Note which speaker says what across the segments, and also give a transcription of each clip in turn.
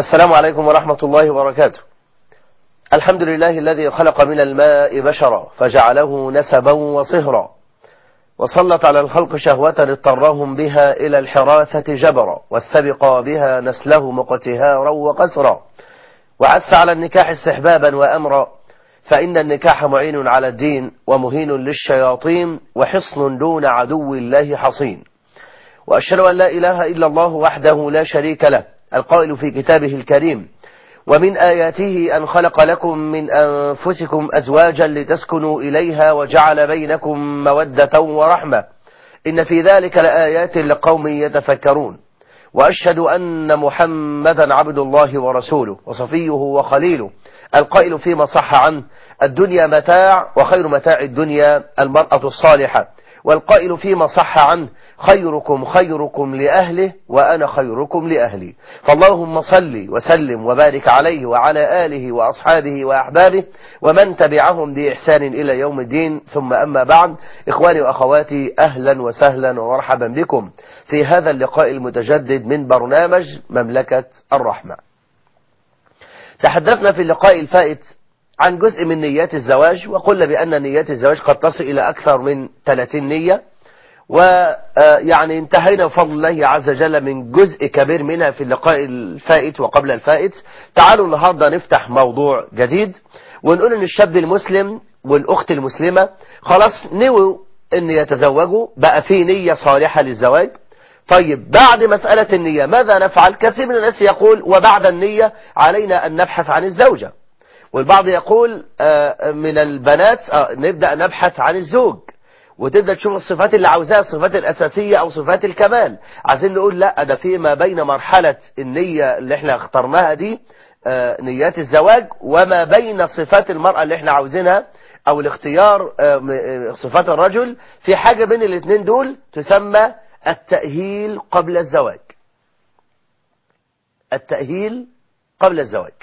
Speaker 1: السلام عليكم ورحمة الله وبركاته الحمد لله الذي خلق من الماء بشرا فجعله نسبا وصهرا وسلط على الخلق شهوة اضطرهم بها إلى الحراثة جبرا واستبقى بها نسله مقتهارا وقسرا وعث على النكاح استحبابا وأمرا فإن النكاح معين على الدين ومهين للشياطين وحصن دون عدو الله حصين وأشهد أن لا إله إلا الله وحده لا شريك له القائل في كتابه الكريم ومن آياته أن خلق لكم من أنفسكم أزواجا لتسكنوا إليها وجعل بينكم مودة ورحمة إن في ذلك لآيات لقوم يتفكرون وأشهد أن محمدا عبد الله ورسوله وصفيه وخليله القائل فيما صح عنه الدنيا متاع وخير متاع الدنيا المرأة الصالحة والقائل فيما صح عنه خيركم خيركم لأهله وأنا خيركم لأهلي فاللهم صل وسلم وبارك عليه وعلى آله وأصحابه وأحبابه ومن تبعهم بإحسان إلى يوم الدين ثم أما بعد إخواني وأخواتي أهلا وسهلا ومرحبا بكم في هذا اللقاء المتجدد من برنامج مملكة الرحمة تحدثنا في اللقاء الفائت عن جزء من نيات الزواج وقلنا بأن نيات الزواج قد تصل إلى أكثر من 30 نية ويعني انتهينا بفضل الله عز وجل من جزء كبير منها في اللقاء الفائت وقبل الفائت تعالوا النهاردة نفتح موضوع جديد ونقول ان الشاب المسلم والأخت المسلمة خلاص نووا ان يتزوجوا بقى في نية صالحة للزواج طيب بعد مسألة النية ماذا نفعل كثير من الناس يقول وبعد النية علينا أن نبحث عن الزوجة والبعض يقول من البنات نبدأ نبحث عن الزوج وتبدأ تشوف الصفات اللي عاوزاها الصفات الأساسية أو صفات الكمال عايزين نقول لا ده فيما بين مرحلة النية اللي احنا اخترناها دي نيات الزواج وما بين صفات المرأة اللي احنا عاوزينها أو الاختيار صفات الرجل في حاجة بين الاثنين دول تسمى التأهيل قبل الزواج التأهيل قبل الزواج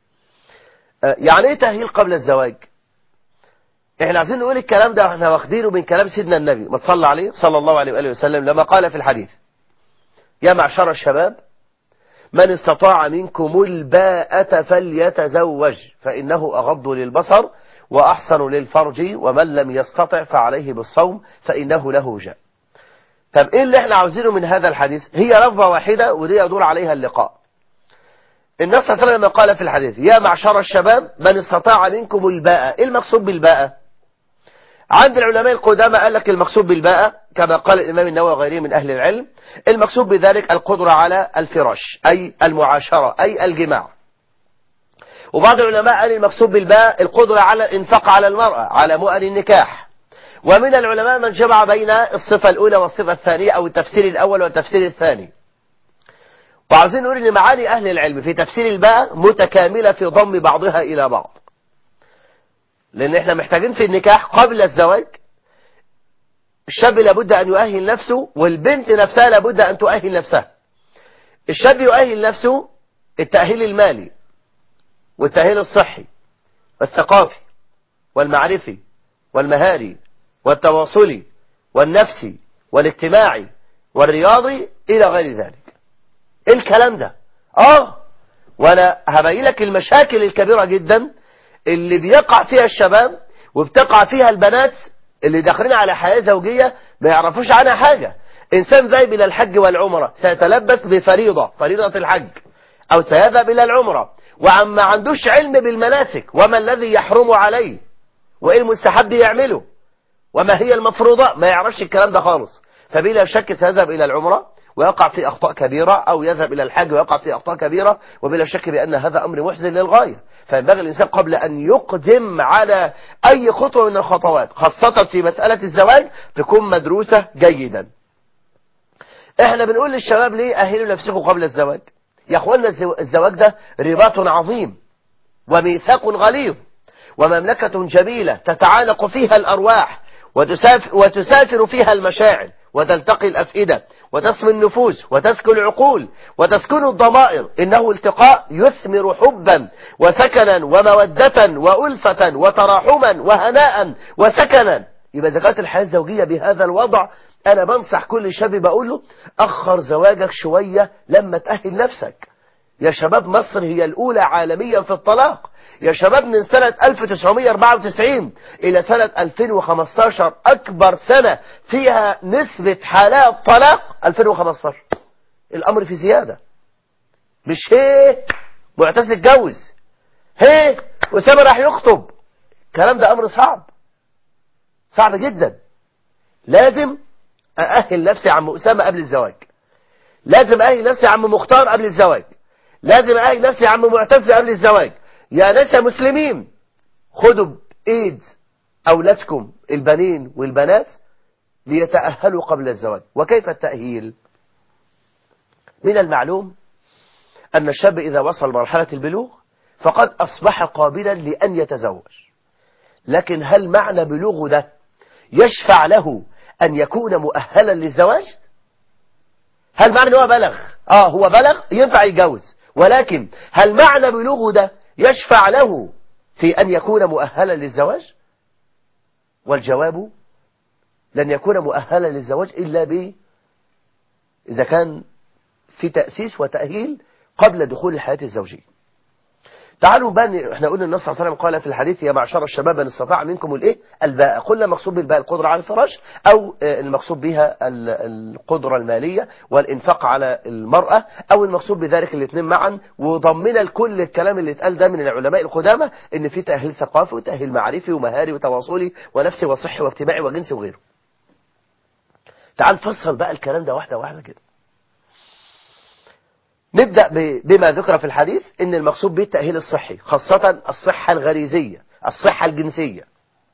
Speaker 1: يعني ايه تأهيل قبل الزواج احنا عايزين نقول الكلام ده احنا واخدينه من كلام سيدنا النبي ما تصلى عليه صلى الله عليه وآله وسلم لما قال في الحديث يا معشر الشباب من استطاع منكم الباءة فليتزوج فإنه أغض للبصر وأحسن للفرج ومن لم يستطع فعليه بالصوم فإنه له جاء طب ايه اللي احنا عاوزينه من هذا الحديث هي لفظة واحدة ودي يدور عليها اللقاء النبي صلى الله عليه وسلم قال في الحديث يا معشر الشباب من استطاع منكم الباءة ايه المقصود بالباءة عند العلماء القدامى قال لك المقصود بالباءة كما قال الإمام النووي وغيره من أهل العلم المقصود بذلك القدرة على الفراش أي المعاشرة أي الجماع وبعض العلماء قال المقصود بالباء القدرة على الإنفاق على المرأة على مؤن النكاح ومن العلماء من جمع بين الصفة الأولى والصفة الثانية أو التفسير الأول والتفسير الثاني وعاوزين نقول ان معاني اهل العلم في تفسير الباء متكاملة في ضم بعضها الى بعض لان احنا محتاجين في النكاح قبل الزواج الشاب لابد ان يؤهل نفسه والبنت نفسها لابد ان تؤهل نفسها الشاب يؤهل نفسه التأهيل المالي والتأهيل الصحي والثقافي والمعرفي والمهاري والتواصلي والنفسي والاجتماعي والرياضي الى غير ذلك ايه الكلام ده اه وانا هبين لك المشاكل الكبيرة جدا اللي بيقع فيها الشباب وبتقع فيها البنات اللي داخلين على حياة زوجية ما يعرفوش عنها حاجة انسان ذاهب الى الحج والعمرة سيتلبس بفريضة فريضة الحج او سيذهب الى العمرة وعما عندوش علم بالمناسك وما الذي يحرم عليه وايه المستحب يعمله وما هي المفروضة ما يعرفش الكلام ده خالص فبلا شك سيذهب الى العمرة ويقع في أخطاء كبيرة أو يذهب إلى الحج ويقع في أخطاء كبيرة وبلا شك بأن هذا أمر محزن للغاية فينبغي الإنسان قبل أن يقدم على أي خطوة من الخطوات خاصة في مسألة الزواج تكون مدروسة جيدا احنا بنقول للشباب ليه أهلوا نفسكم قبل الزواج يا أخوانا الزواج ده رباط عظيم وميثاق غليظ ومملكة جميلة تتعانق فيها الأرواح وتسافر, وتسافر فيها المشاعر وتلتقي الأفئدة وتسمي النفوس وتسكن العقول وتسكن الضمائر إنه التقاء يثمر حبا وسكنا ومودة وألفة وتراحما وهناء وسكنا يبقى زكاة الحياة الزوجية بهذا الوضع أنا بنصح كل شاب بقول له أخر زواجك شوية لما تأهل نفسك يا شباب مصر هي الأولى عالميا في الطلاق يا شباب من سنة 1994 إلى سنة 2015 أكبر سنة فيها نسبة حالات طلاق 2015 الأمر في زيادة مش هي معتز اتجوز هي وسامة راح يخطب الكلام ده أمر صعب صعب جدا لازم أأهل نفسي يا عم أسامة قبل الزواج لازم أأهل نفسي يا عم مختار قبل الزواج لازم أأهل نفسي يا عم معتز قبل الزواج يا ناس يا مسلمين خدوا بإيد أولادكم البنين والبنات ليتأهلوا قبل الزواج وكيف التأهيل من المعلوم أن الشاب إذا وصل مرحلة البلوغ فقد أصبح قابلا لأن يتزوج لكن هل معنى بلوغه ده يشفع له أن يكون مؤهلا للزواج هل معنى هو بلغ آه هو بلغ ينفع يتجوز ولكن هل معنى بلوغه ده يشفع له في أن يكون مؤهلا للزواج والجواب لن يكون مؤهلا للزواج إلا ب إذا كان في تأسيس وتأهيل قبل دخول الحياة الزوجية تعالوا بقى احنا قلنا النص صلى الله عليه وسلم قال في الحديث يا معشر الشباب من استطاع منكم الايه الباء قلنا المقصود بالباء القدرة على الفراش او المقصود بها القدرة المالية والانفاق على المرأة او المقصود بذلك الاثنين معا وضمنا لكل الكلام اللي اتقال ده من العلماء القدامى ان في تأهيل ثقافي وتأهيل معرفي ومهاري وتواصلي ونفسي وصحي واجتماعي وجنسي وغيره تعال نفصل بقى الكلام ده واحدة واحدة كده نبدأ بما ذكر في الحديث ان المقصود به التأهيل الصحي خاصة الصحة الغريزية الصحة الجنسية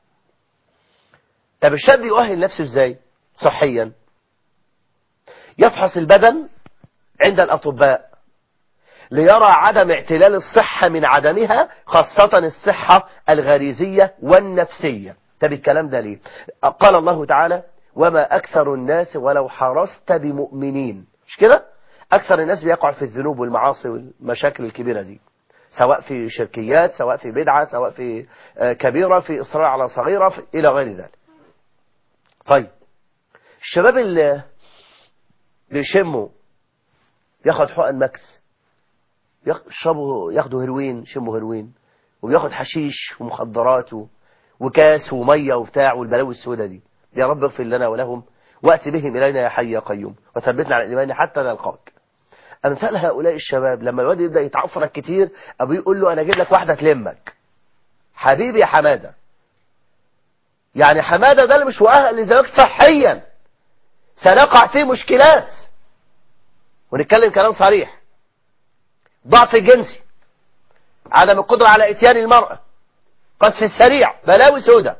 Speaker 1: طب الشاب يؤهل نفسه ازاي صحيا يفحص البدن عند الأطباء ليرى عدم اعتلال الصحة من عدمها خاصة الصحة الغريزية والنفسية طب الكلام ده ليه قال الله تعالى وما أكثر الناس ولو حرصت بمؤمنين مش كده أكثر الناس بيقع في الذنوب والمعاصي والمشاكل الكبيرة دي سواء في شركيات سواء في بدعة سواء في كبيرة في إصرار على صغيرة في إلى غير ذلك طيب الشباب اللي بيشموا ياخد حقن ماكس يشربوا ياخدوا هيروين يشموا هيروين وبياخد حشيش ومخدرات وكاس ومية وبتاع والبلاوي السوداء دي يا رب اغفر لنا ولهم وأت بهم إلينا يا حي يا قيوم وثبتنا على الإيمان حتى نلقاك أمثال هؤلاء الشباب لما الواد يبدأ يتعفرك كتير أبوه يقول له أنا أجيب لك واحدة تلمك حبيبي يا حمادة يعني حمادة ده اللي مش مؤهل لزواج صحيا سنقع فيه مشكلات ونتكلم كلام صريح ضعف الجنسي عدم القدرة على اتيان المرأة قذف السريع بلاوي سودة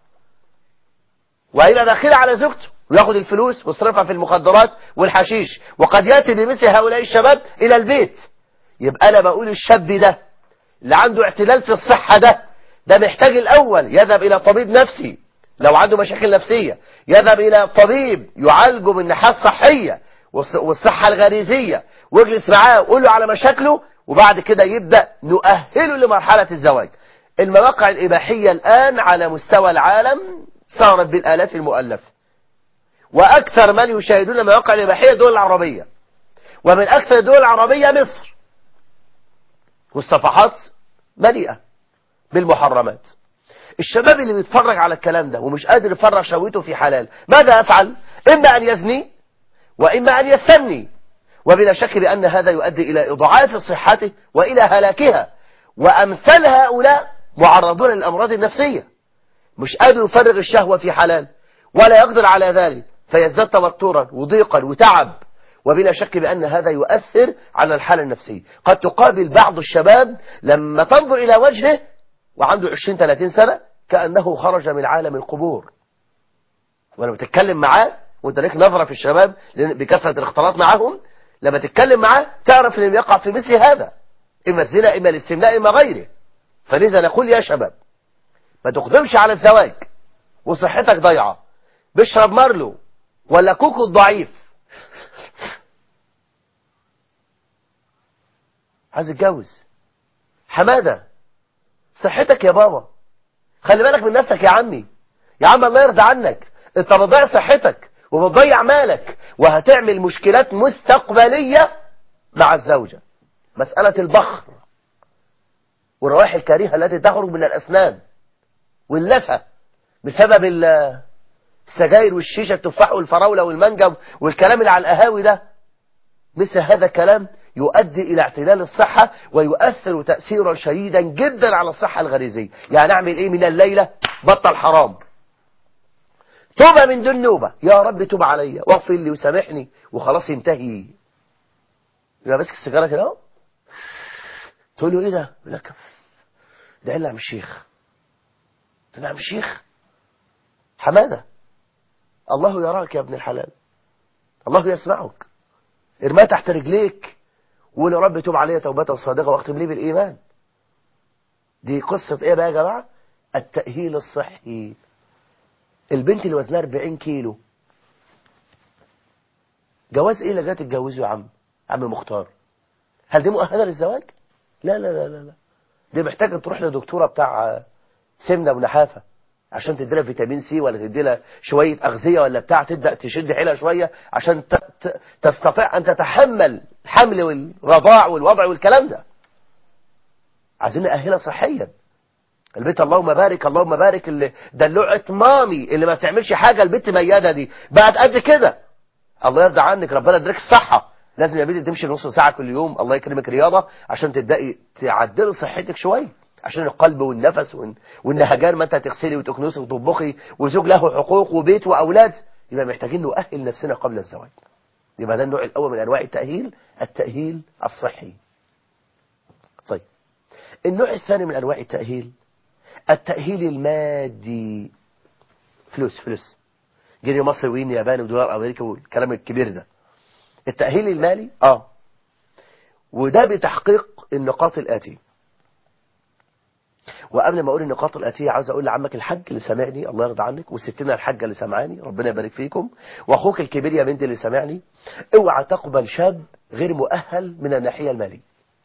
Speaker 1: وهيبقى داخل على زوجته وياخد الفلوس ويصرفها في المخدرات والحشيش وقد يأتي بمثل هؤلاء الشباب إلى البيت يبقى أنا بقول الشاب ده اللي عنده اعتلال في الصحة ده ده محتاج الأول يذهب إلى طبيب نفسي لو عنده مشاكل نفسية يذهب إلى طبيب يعالجه من الناحية الصحية والصحة الغريزية ويجلس معاه ويقول له على مشاكله وبعد كده يبدأ نؤهله لمرحلة الزواج المواقع الإباحية الآن على مستوى العالم صارت بالآلاف المؤلفة وأكثر من يشاهدون مواقع الإباحية الدول العربية ومن أكثر الدول العربية مصر والصفحات مليئة بالمحرمات الشباب اللي بيتفرج على الكلام ده ومش قادر يفرغ شهوته في حلال ماذا يفعل إما أن يزني وإما أن يستني وبلا شك بأن هذا يؤدي إلى إضعاف صحته وإلى هلاكها وأمثال هؤلاء معرضون للأمراض النفسية مش قادر يفرغ الشهوة في حلال ولا يقدر على ذلك فيزداد توترا وضيقا وتعب وبلا شك بأن هذا يؤثر على الحالة النفسية قد تقابل بعض الشباب لما تنظر إلى وجهه وعنده 20-30 سنة كأنه خرج من عالم القبور ولما تتكلم معاه وانت ليك نظرة في الشباب بكثرة الاختلاط معهم لما تتكلم معاه تعرف انه يقع في مثل هذا إما الزنا إما الاستمناء إما غيره فلذا نقول يا شباب ما تقدمش على الزواج وصحتك ضيعة بيشرب مارلو ولا كوكو الضعيف عايز يتجوز حمادة صحتك يا بابا خلي بالك من نفسك يا عمي يا عم الله يرضى عنك انت بتضيع صحتك وبتضيع مالك وهتعمل مشكلات مستقبلية مع الزوجة مسألة البخر والروائح الكريهة التي تخرج من الأسنان واللفة بسبب السجاير والشيشة التفاح والفراولة والمانجا والكلام اللي على القهاوي ده مثل هذا الكلام يؤدي إلى اعتلال الصحة ويؤثر تأثيرا شديدا جدا على الصحة الغريزية يعني أعمل إيه من الليلة بطل حرام توبة من دون نوبة يا رب توب عليا واغفر لي وسامحني وخلاص ينتهي يبقى ماسك السيجارة كده اهو تقول له ايه ده يقول لك ده الا عم الشيخ ده عم الشيخ حمادة الله يراك يا ابن الحلال الله يسمعك ارماه تحت رجليك وقول يا رب توب عليا توبة صادقة واختم لي بالإيمان دي قصة ايه بقى يا جماعة التأهيل الصحي البنت اللي وزنها 40 كيلو جواز ايه اللي جاي تتجوزه يا عم عم مختار هل دي مؤهله للزواج لا لا لا لا لا دي محتاجه تروح لدكتوره بتاع سمنه ونحافه عشان تدي لها فيتامين سي ولا تدي لها شويه اغذيه ولا بتاع تبدا تشد حيلها شويه عشان ت... ت... تستطيع ان تتحمل الحمل والرضاع والوضع والكلام ده عايزين نأهلها صحيا البيت اللهم بارك اللهم بارك اللي دلوعة مامي اللي ما بتعملش حاجة البت ميادة دي بعد قد كده الله يرضى عنك ربنا يدرك الصحة لازم يا بنتي تمشي نص ساعة كل يوم الله يكرمك رياضة عشان تبدأي تعدلي صحتك شوية عشان القلب والنفس والنهجان ما انت هتغسلي وتكنسي وتطبخي وزوج له حقوق وبيت وأولاد يبقى محتاجين نؤهل نفسنا قبل الزواج يبقى ده النوع الأول من أنواع التأهيل التأهيل الصحي طيب النوع الثاني من أنواع التأهيل التأهيل المادي فلوس فلوس جنيه مصري وين ياباني ودولار امريكا والكلام الكبير ده التأهيل المالي اه وده بتحقيق النقاط الآتية وقبل ما اقول النقاط الآتية عاوز اقول لعمك الحاج اللي سامعني الله يرضى عنك وستنا الحاجة اللي سامعاني ربنا يبارك فيكم واخوك الكبير يا بنتي اللي سامعني اوعى تقبل شاب غير مؤهل من الناحية المالية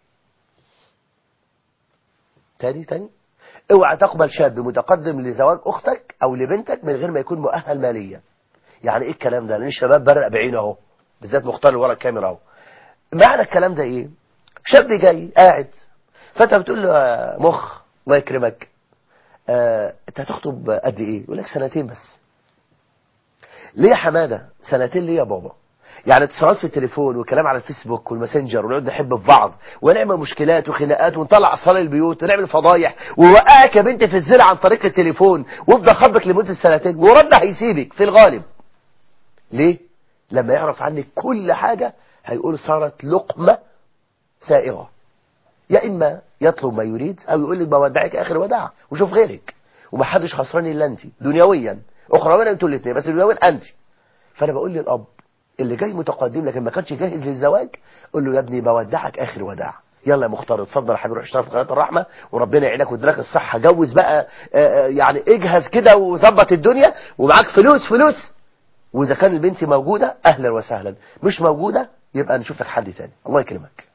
Speaker 1: تاني تاني اوعى تقبل شاب متقدم لزواج اختك او لبنتك من غير ما يكون مؤهل ماليا يعني ايه الكلام ده لان الشباب برق بعينه اهو بالذات مختار اللي ورا الكاميرا اهو معنى الكلام ده ايه شاب جاي قاعد فانت بتقول له مخ الله يكرمك آه انت هتخطب قد ايه يقول لك سنتين بس ليه يا حماده سنتين ليه يا بابا يعني اتصالات في التليفون وكلام على الفيسبوك والماسنجر ونقعد نحب في بعض ونعمل مشكلات وخناقات ونطلع اسرار البيوت ونعمل فضايح ووقعك يا بنت في الزنا عن طريق التليفون وافضل خبك لمده سنتين ورد هيسيبك في الغالب ليه لما يعرف عنك كل حاجة هيقول صارت لقمة سائغة يا إما يطلب ما يريد أو يقول لك بودعك آخر وداع وشوف غيرك ومحدش خسران إلا أنت دنيويا أخرويا أنتوا الاثنين بس دنيويا أنت فأنا بقول للأب اللي جاي متقدم لكن ما كانش جاهز للزواج قول له يا ابني بودعك آخر وداع يلا يا مختار اتفضل يا حبيبي روح اشتغل في قناه الرحمه وربنا يعينك ويديلك الصحه جوز بقى آآ يعني اجهز كده وظبط الدنيا ومعاك فلوس فلوس واذا كان البنت موجوده اهلا وسهلا مش موجوده يبقى نشوف لك حد تاني الله يكرمك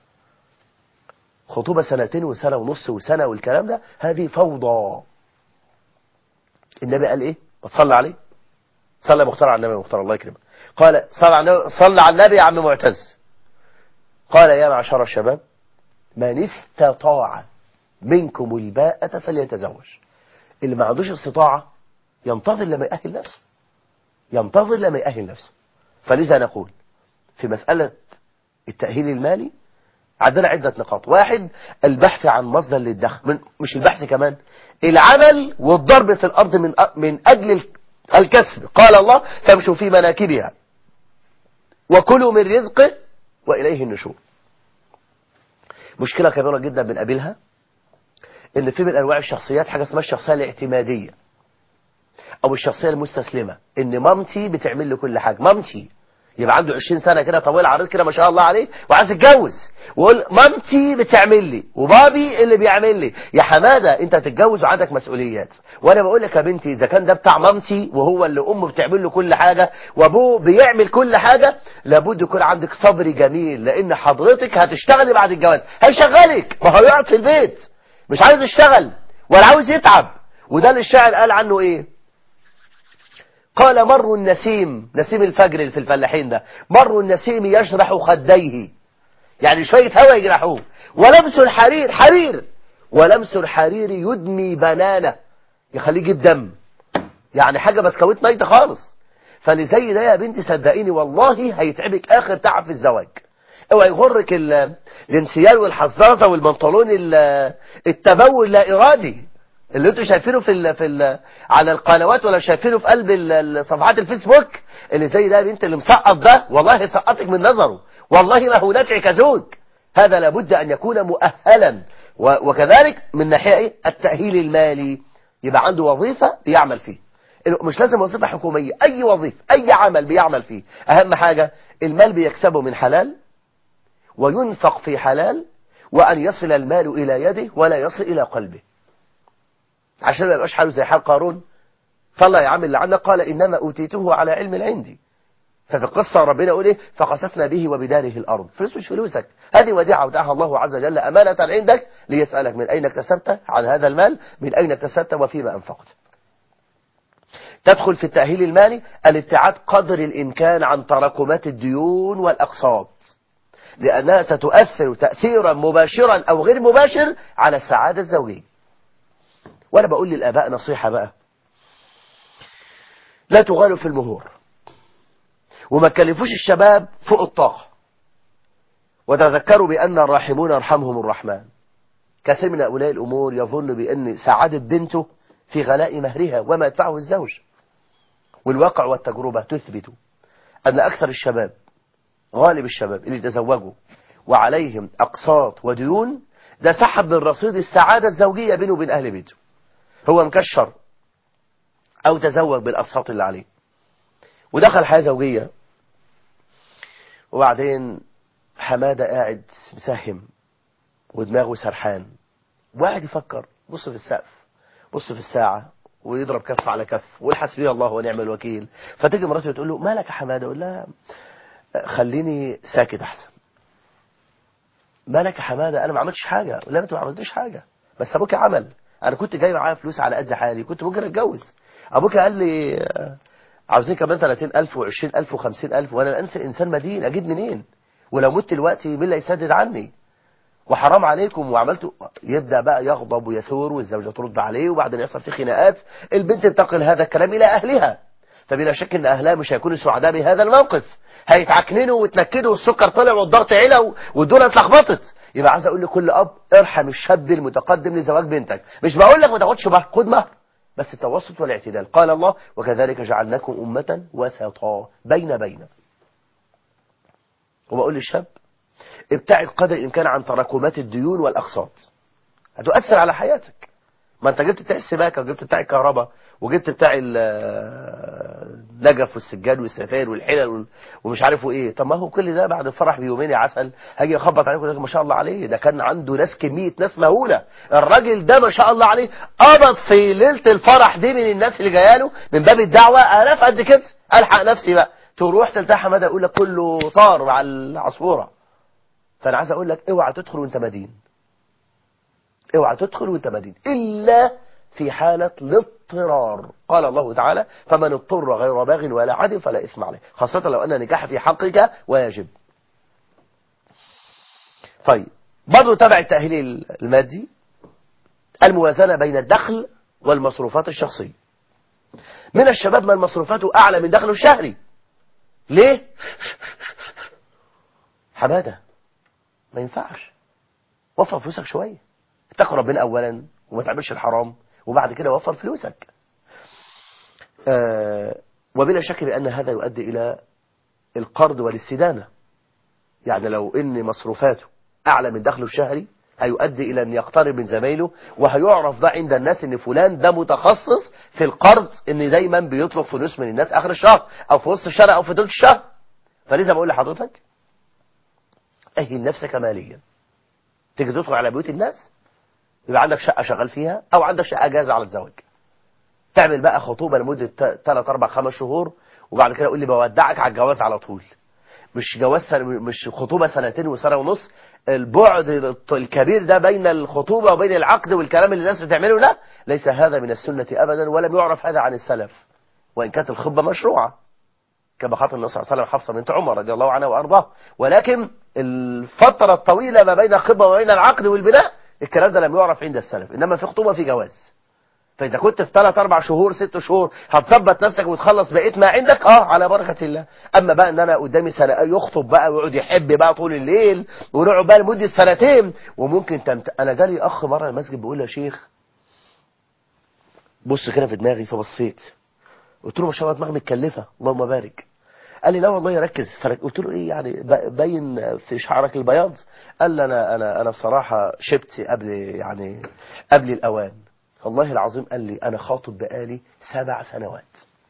Speaker 1: خطوبه سنتين وسنه ونص وسنه والكلام ده هذه فوضى النبي قال ايه ما تصلي عليه صلى يا مختار على النبي مختار الله يكرمك قال صلى على النبي صلى على النبي يا عم معتز قال يا معشر الشباب من استطاع منكم الباءة فليتزوج اللي ما عندوش استطاعة ينتظر لما يأهل نفسه ينتظر لما يأهل نفسه فلذا نقول في مسألة التأهيل المالي عندنا عدة نقاط واحد البحث عن مصدر للدخل من مش البحث كمان العمل والضرب في الأرض من من أجل الكسب قال الله فامشوا في مناكبها وكلوا من رزقه وإليه النشور مشكلة كبيرة جدا بنقابلها ان في من انواع الشخصيات حاجة اسمها الشخصية الاعتمادية او الشخصية المستسلمة ان مامتي بتعمل لي كل حاجة مامتي يبقى عنده 20 سنة كده طويل عريض كده ما شاء الله عليه وعايز يتجوز ويقول مامتي بتعمل لي وبابي اللي بيعمل لي يا حمادة انت هتتجوز وعندك مسؤوليات وانا بقول لك يا بنتي اذا كان ده بتاع مامتي وهو اللي امه بتعمل له كل حاجة وابوه بيعمل كل حاجة لابد يكون عندك صبر جميل لان حضرتك هتشتغلي بعد الجواز هيشغلك ما هو يقعد في البيت مش عايز يشتغل ولا عاوز يتعب وده اللي الشاعر قال عنه ايه قال مر النسيم نسيم الفجر اللي في الفلاحين ده مر النسيم يشرح خديه يعني شوية هوا يجرحوه ولمس الحرير حرير ولمس الحرير يدمي بنانه يخليه يجيب دم يعني حاجة بسكويت ميتة خالص فاللي زي ده يا بنتي صدقيني والله هيتعبك اخر تعب في الزواج اوعى يغرك ال- الانسيال والحزازه والبنطلون ال- التبول لا ارادي اللي انتوا شايفينه في ال في ال على القنوات ولا شايفينه في قلب ال- ال- صفحات الفيسبوك اللي زي ده يا بنت اللي مسقط ده والله سقطك من نظره والله ما هو نافع كزوج هذا لابد ان يكون مؤهلا و- وكذلك من ناحيه ايه التاهيل المالي يبقى عنده وظيفه بيعمل فيه مش لازم وظيفه حكوميه اي وظيفه اي عمل بيعمل فيه اهم حاجه المال بيكسبه من حلال وينفق في حلال وأن يصل المال إلى يده ولا يصل إلى قلبه عشان ما يبقاش حاله زي حال قارون فالله يا عم اللي عندك قال إنما أوتيته على علم عندي ففي القصة ربنا يقول إيه فقسفنا به وبداره الأرض فلوس مش فلوسك هذه وديعة ودعها الله عز وجل أمانة عندك ليسألك من أين اكتسبت عن هذا المال من أين اكتسبت وفيما أنفقت تدخل في التأهيل المالي الابتعاد قدر الإمكان عن تراكمات الديون والأقساط لأنها ستؤثر تأثيرا مباشرا أو غير مباشر على السعادة الزوجية وأنا بقول للآباء نصيحة بقى لا تغالوا في المهور وما تكلفوش الشباب فوق الطاقة وتذكروا بأن الراحمون يرحمهم الرحمن كثير من هؤلاء الأمور يظن بأن سعادة بنته في غلاء مهرها وما يدفعه الزوج والواقع والتجربة تثبت أن أكثر الشباب غالب الشباب اللي تزوجوا وعليهم أقساط وديون ده سحب من رصيد السعادة الزوجية بينه وبين أهل بيته هو مكشر أو تزوج بالأقساط اللي عليه ودخل حياة زوجية وبعدين حمادة قاعد مساهم ودماغه سرحان وقاعد يفكر بص في السقف بص في الساعة ويضرب كف على كف والحسبي الله ونعم الوكيل فتيجي مراته تقول له مالك يا حمادة يقول لها خليني ساكت احسن مالك يا حماده انا ما عملتش حاجه لا انت ما عملتش حاجه بس ابوك عمل انا كنت جاي معايا فلوس على قد حالي كنت ممكن اتجوز ابوك قال لي آه، عاوزين كمان 30000 و20000 و50000 وانا انسى انسان مدين اجيب منين ولو مت دلوقتي مين اللي يسدد عني وحرام عليكم وعملتوا يبدا بقى يغضب ويثور والزوجه ترد عليه وبعدين يحصل في خناقات البنت تنتقل هذا الكلام الى اهلها فبلا شك ان اهلها مش هيكونوا سعداء بهذا الموقف هيتعكننوا وتنكدوا والسكر طلع والضغط علا والدنيا اتلخبطت يبقى عايز اقول لكل اب ارحم الشاب المتقدم لزواج بنتك مش بقول لك ما تاخدش مهر خد مهر بس التوسط والاعتدال قال الله وكذلك جعلناكم أمة وسطا بين بين وبقول للشاب ابتعد قدر الإمكان عن تراكمات الديون والأقساط هتؤثر على حياتك ما انت جبت بتاع السباكة وجبت بتاع الكهرباء وجبت بتاع ال- النجف والسجاد والستاير والحلل وال- ومش عارفه ايه طب ما هو كل ده بعد الفرح بيومين يا عسل هاجي اخبط عليكم يقول لك ما شاء الله عليه ده كان عنده ناس كمية ناس مهولة الراجل ده ما شاء الله عليه قبض في ليلة الفرح دي من الناس اللي جايه له من باب الدعوة الاف قد كده الحق نفسي بقى تروح تلتحى حماده يقول لك كله طار مع العصفورة فانا عايز اقول لك اوعى تدخل وانت مدين اوعى تدخل وانت مدين الا في حالة الاضطرار قال الله تعالى فمن اضطر غير باغ ولا عاد فلا إثم عليه خاصة لو أن نكاح في حقك واجب طيب برضو تبع التأهيل المادي الموازنة بين الدخل والمصروفات الشخصية من الشباب من مصروفاته أعلى من دخله الشهري ليه؟ حمادة ما ينفعش وفر فلوسك شوية اتقوا ربنا أولا وما تعملش الحرام وبعد كده وفر فلوسك آه وبلا شك بأن هذا يؤدي إلى القرض والاستدانة يعني لو إن مصروفاته أعلى من دخله الشهري هيؤدي إلى أن يقترب من زمايله وهيعرف ده عند الناس إن فلان ده متخصص في القرض إن دايما بيطلب فلوس من الناس آخر الشهر أو في وسط الشهر أو في ثلث الشهر فلذا بقول لحضرتك أهل نفسك ماليا تيجي تدخل على بيوت الناس يبقى عندك شقة شغال فيها أو عندك شقة جاهزة على الزواج تعمل بقى خطوبة لمدة 3 4 5 شهور وبعد كده قول لي بودعك على الجواز على طول مش جواز سنة مش خطوبة سنتين وسنة ونص البعد الكبير ده بين الخطوبة وبين العقد والكلام اللي الناس بتعمله ده ليس هذا من السنة أبدا ولم يعرف هذا عن السلف وإن كانت الخطبة مشروعة كما خاطب النبي صلى الله عليه وسلم حفصة بنت عمر رضي الله عنها وأرضاه ولكن الفترة الطويلة ما بين الخطبة وما بين العقد والبناء الكلام ده لم يعرف عند السلف إنما في خطوبة في جواز فإذا كنت في ثلاث أربع شهور ست شهور هتظبط نفسك وتخلص بقيت ما عندك اه على بركة الله أما بقى إن أنا قدامي سنة يخطب بقى ويقعد يحب بقى طول الليل ونقعد بقى لمدة سنتين وممكن تمت... أنا جالي أخ مرة المسجد بيقول لي يا شيخ بص كده في دماغي فبصيت قلت له ما شاء الله دماغي متكلفة اللهم بارك قال لي لا والله ركز قلت له ايه يعني باين في شعرك البياض قال لي انا انا انا بصراحه شبت قبل يعني قبل الاوان والله العظيم قال لي انا خاطب بقالي سبع سنوات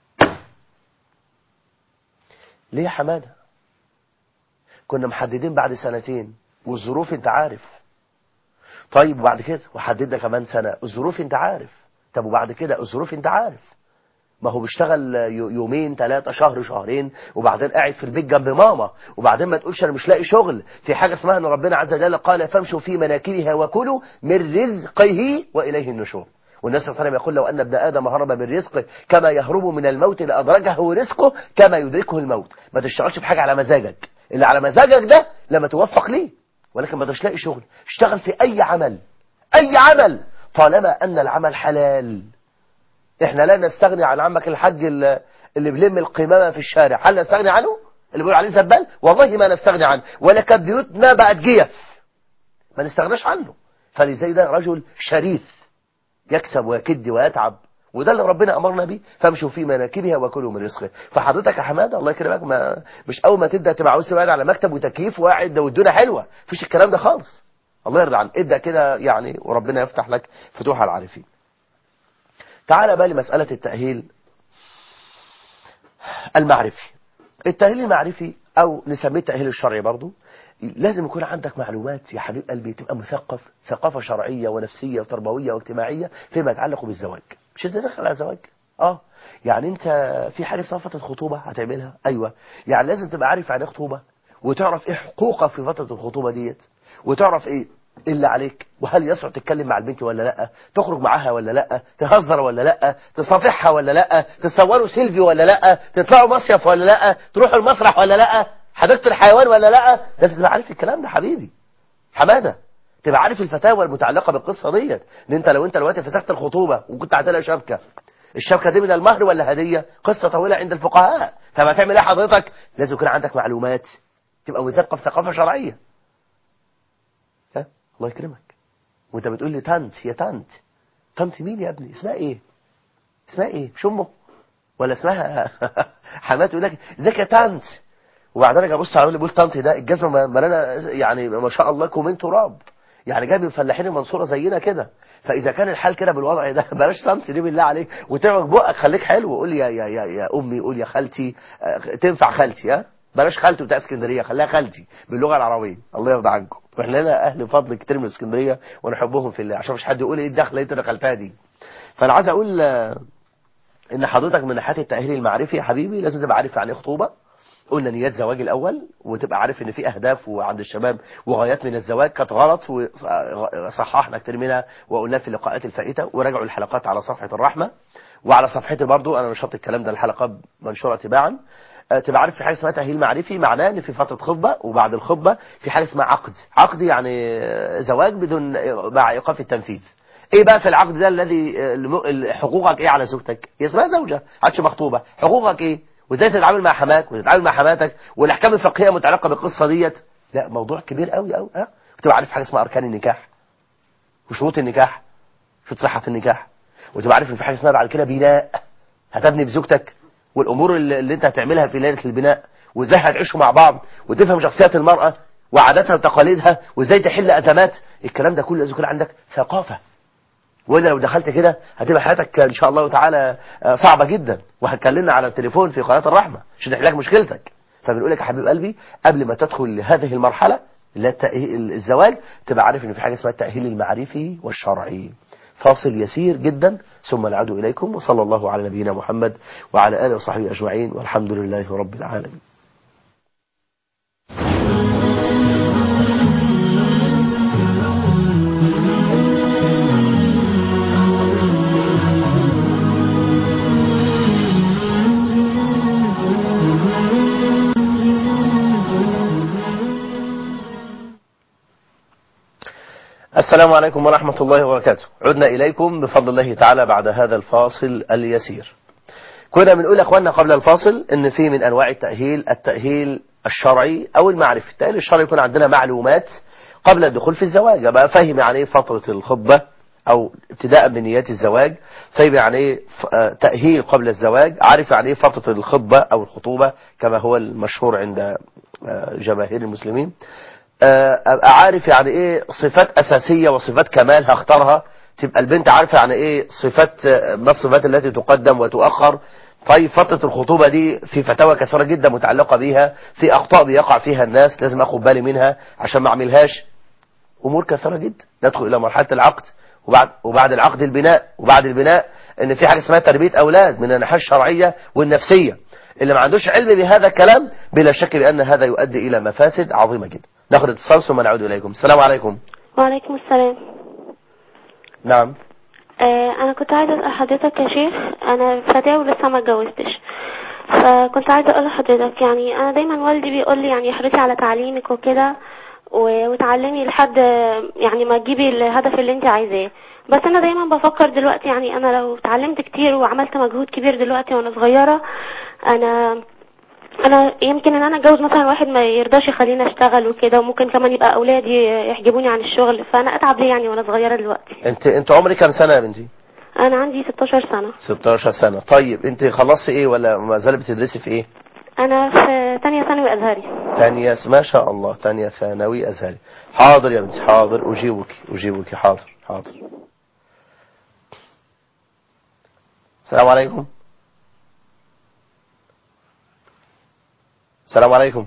Speaker 1: ليه يا حماده كنا محددين بعد سنتين والظروف انت عارف طيب وبعد كده وحددنا كمان سنه الظروف انت عارف طب وبعد كده الظروف انت عارف ما هو بيشتغل يومين ثلاثة شهر شهرين وبعدين قاعد في البيت جنب ماما وبعدين ما تقولش انا مش لاقي شغل في حاجة اسمها ان ربنا عز وجل قال فامشوا في مناكبها وكلوا من رزقه واليه النشور والناس صلى الله عليه وسلم يقول لو ان ابن ادم هرب من رزقه كما يهرب من الموت لادركه رزقه كما يدركه الموت ما تشتغلش في حاجة على مزاجك اللي على مزاجك ده لما توفق ليه ولكن ما تلاقي شغل اشتغل في اي عمل اي عمل طالما ان العمل حلال احنا لا نستغني عن عمك الحاج اللي بيلم القمامة في الشارع هل نستغني عنه اللي بيقول عليه زبال والله ما نستغني عنه ولا كانت بيوتنا بقت جيف ما نستغناش عنه فلذلك ده رجل شريف يكسب ويكد ويتعب وده اللي ربنا امرنا بيه فامشوا في مناكبها وكلوا من رزقه فحضرتك يا حماده الله يكرمك ما مش اول ما تبدا تبقى عاوز تبقى على مكتب وتكييف وقاعد والدنيا حلوه مفيش الكلام ده خالص الله يرضى عنك ابدا كده يعني وربنا يفتح لك فتوح العارفين تعال بقى لمسألة التأهيل المعرفي التأهيل المعرفي أو نسميه التأهيل الشرعي برضو لازم يكون عندك معلومات يا حبيب قلبي تبقى مثقف ثقافة شرعية ونفسية وتربوية واجتماعية فيما يتعلق بالزواج مش انت داخل على زواج اه يعني انت في حاجة اسمها فترة خطوبة هتعملها ايوه يعني لازم تبقى عارف يعني خطوبة وتعرف ايه حقوقك في فترة الخطوبة ديت وتعرف ايه اللي عليك وهل يسع تتكلم مع البنت ولا لا تخرج معاها ولا لا تهزر ولا لا تصافحها ولا لا تصوروا سيلفي ولا لا تطلعوا مصيف ولا لا تروحوا المسرح ولا لا حديقه الحيوان ولا لا لازم تبقى عارف الكلام ده حبيبي حماده تبقى عارف الفتاوى المتعلقه بالقصه ديت ان انت لو انت دلوقتي فسخت الخطوبه وكنت هتلاقي شبكه الشبكه دي من المهر ولا هديه قصه طويله عند الفقهاء طب هتعمل ايه حضرتك لازم يكون عندك معلومات تبقى مثقف ثقافه شرعيه ها الله يكرمك وانت بتقول لي تانت يا تانت تانت مين يا ابني اسمها ايه اسمها ايه مش امه ولا اسمها حماتي يقول لك ازيك يا تانت وبعدين اجي ابص على اللي بيقول تانت ده الجزمه ملانه يعني ما شاء الله كومين تراب يعني جاي من فلاحين المنصوره زينا كده فاذا كان الحال كده بالوضع ده بلاش تانت دي بالله عليك وتعمل بقك خليك حلو وقول يا يا يا, يا امي قول يا خالتي تنفع خالتي ها بلاش خالتي بتاع اسكندريه خليها خالتي باللغه العربيه الله يرضى عنكم واحنا لنا اهل فضل كتير من اسكندريه ونحبهم في الله عشان مش حد يقول ايه الدخله انت دخلتها دي فانا عايز اقول ان حضرتك من ناحيه التاهيل المعرفي يا حبيبي لازم تبقى عارف يعني ايه خطوبه قلنا نيات زواج الاول وتبقى عارف ان في اهداف وعند الشباب وغايات من الزواج كانت غلط وصححنا كتير منها وقلنا في اللقاءات الفائته وراجعوا الحلقات على صفحه الرحمه وعلى صفحتي برضو انا نشرت الكلام ده الحلقه منشوره تباعا تبقى عارف في حاجه اسمها تاهيل معرفي معناه ان في فتره خطبه وبعد الخطبه في حاجه اسمها عقد عقد يعني زواج بدون مع ايقاف التنفيذ ايه بقى في العقد ده الذي حقوقك ايه على زوجتك هي اسمها زوجه عادش مخطوبه حقوقك ايه وازاي تتعامل مع حماك وتتعامل مع حماتك والاحكام الفقهيه متعلقه بالقصه ديت لا موضوع كبير قوي قوي ها وتبقى عارف حاجه اسمها اركان النكاح وشروط النكاح شروط صحه النكاح وتبقى عارف ان في حاجه اسمها بعد كده بناء هتبني بزوجتك والامور اللي, اللي انت هتعملها في ليله البناء وازاي هتعيشوا مع بعض وتفهم شخصيات المراه وعاداتها وتقاليدها وازاي تحل ازمات الكلام ده كله لازم يكون عندك ثقافه والا لو دخلت كده هتبقى حياتك ان شاء الله تعالى صعبه جدا وهتكلمنا على التليفون في قناه الرحمه عشان نحل لك مشكلتك فبنقول لك يا حبيب قلبي قبل ما تدخل لهذه المرحله اللي الزواج تبقى عارف ان في حاجه اسمها التاهيل المعرفي والشرعي فاصل يسير جدا ثم نعود إليكم وصلى الله على نبينا محمد وعلى آله وصحبه أجمعين والحمد لله رب العالمين
Speaker 2: Thank you.
Speaker 1: السلام عليكم ورحمة الله وبركاته عدنا إليكم بفضل الله تعالى بعد هذا الفاصل اليسير كنا بنقول يا أخواننا قبل الفاصل إن في من أنواع التأهيل التأهيل الشرعي أو المعرفي التأهيل الشرعي يكون عندنا معلومات قبل الدخول في الزواج أبقى فاهم يعني إيه فترة الخطبة أو ابتداء بنيات الزواج فاهم يعني إيه تأهيل قبل الزواج عارف يعني إيه فترة الخطبة أو الخطوبة كما هو المشهور عند جماهير المسلمين ابقى عارف يعني ايه صفات اساسيه وصفات كمال هختارها تبقى البنت عارفه يعني ايه صفات ما الصفات التي تقدم وتؤخر طيب فتره الخطوبه دي في فتاوى كثيره جدا متعلقه بيها في اخطاء بيقع فيها الناس لازم اخد بالي منها عشان ما اعملهاش امور كثيره جدا ندخل الى مرحله العقد وبعد وبعد العقد البناء وبعد البناء ان في حاجه اسمها تربيه اولاد من الناحيه الشرعيه والنفسيه اللي ما عندوش علم بهذا الكلام بلا شك بان هذا يؤدي الى مفاسد عظيمه جدا ناخد اتصال ثم نعود إليكم السلام عليكم
Speaker 2: وعليكم السلام
Speaker 1: نعم
Speaker 2: آه أنا كنت عايزة أسأل حضرتك يا شيخ أنا فتاة ولسه ما اتجوزتش فكنت عايزة أقول لحضرتك يعني أنا دايما والدي بيقول لي يعني احرصي على تعليمك وكده و- وتعلمي لحد يعني ما تجيبي الهدف اللي انت عايزاه بس انا دايما بفكر دلوقتي يعني انا لو اتعلمت كتير وعملت مجهود كبير دلوقتي وانا صغيرة انا انا يمكن ان انا اتجوز مثلا واحد ما يرضاش يخليني اشتغل وكده وممكن كمان يبقى اولادي يحجبوني عن الشغل فانا اتعب ليه يعني وانا صغيره دلوقتي
Speaker 1: انت انت عمرك كام سنه يا بنتي
Speaker 2: انا عندي 16 سنه
Speaker 1: 16 سنه طيب انت خلصتي ايه ولا ما زال بتدرسي في ايه
Speaker 2: انا في ثانيه ثانوي ازهري
Speaker 1: ثانيه ما شاء الله ثانيه ثانوي ازهري حاضر يا بنتي حاضر اجيبك اجيبك حاضر حاضر السلام عليكم السلام عليكم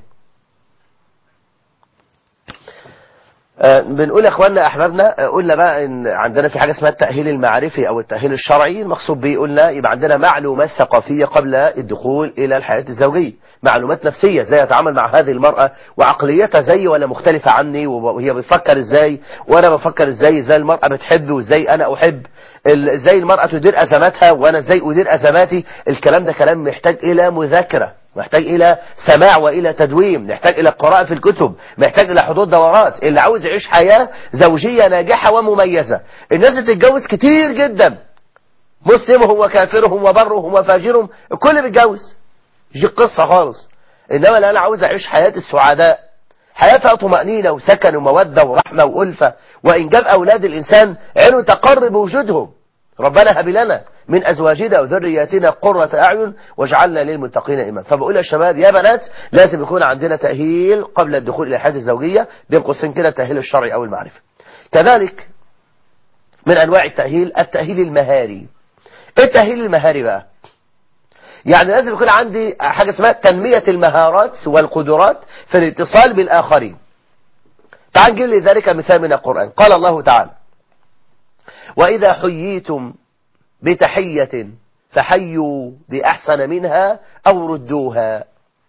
Speaker 1: آه، بنقول يا اخواننا احبابنا آه، قلنا بقى ان عندنا في حاجه اسمها التاهيل المعرفي او التاهيل الشرعي المقصود به قلنا يبقى عندنا معلومات ثقافيه قبل الدخول الى الحياه الزوجيه معلومات نفسيه ازاي اتعامل مع هذه المراه وعقليتها زي ولا مختلفه عني وهي بتفكر ازاي وانا بفكر ازاي ازاي المراه بتحب وازاي انا احب ال- ازاي المراه تدير ازماتها وانا ازاي ادير ازماتي الكلام ده كلام محتاج الى مذاكره محتاج إلى سماع وإلى تدويم نحتاج إلى قراءة في الكتب محتاج إلى حدود دورات اللي عاوز يعيش حياة زوجية ناجحة ومميزة الناس بتتجوز كتير جدا مسلمهم وكافرهم وبرهم وفاجرهم الكل بيتجوز دي قصة خالص إنما اللي أنا عاوز أعيش حياة السعداء حياة فيها طمأنينة وسكن ومودة ورحمة وألفة وإنجاب أولاد الإنسان عينه تقر بوجودهم ربنا هب لنا من أزواجنا وذرياتنا قرة أعين واجعلنا للمتقين إماما فبقول يا شباب يا بنات لازم يكون عندنا تأهيل قبل الدخول إلى الحياة الزوجية بين قوسين كده التأهيل الشرعي أو المعرفة كذلك من أنواع التأهيل التأهيل المهاري إيه التأهيل المهاري بقى يعني لازم يكون عندي حاجة اسمها تنمية المهارات والقدرات في الاتصال بالآخرين تعال نجيب لي ذلك مثال من القرآن قال الله تعالى وإذا حييتم بتحية فحيوا بأحسن منها أو ردوها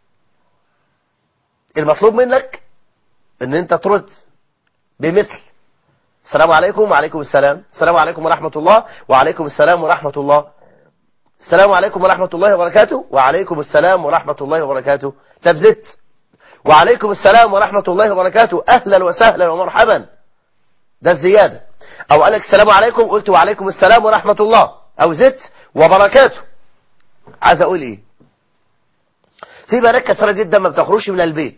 Speaker 1: المطلوب منك ان انت ترد بمثل السلام عليكم وعليكم السلام السلام عليكم ورحمة الله وعليكم السلام ورحمة الله السلام عليكم ورحمة الله وبركاته وعليكم السلام ورحمة الله وبركاته طب زدت وعليكم السلام ورحمة الله وبركاته أهلا وسهلا ومرحبا ده الزيادة أو قالك السلام عليكم قلت وعليكم السلام ورحمة الله أو زدت وبركاته عايز أقول إيه في بنات كثيرة جدا ما بتخرجش من البيت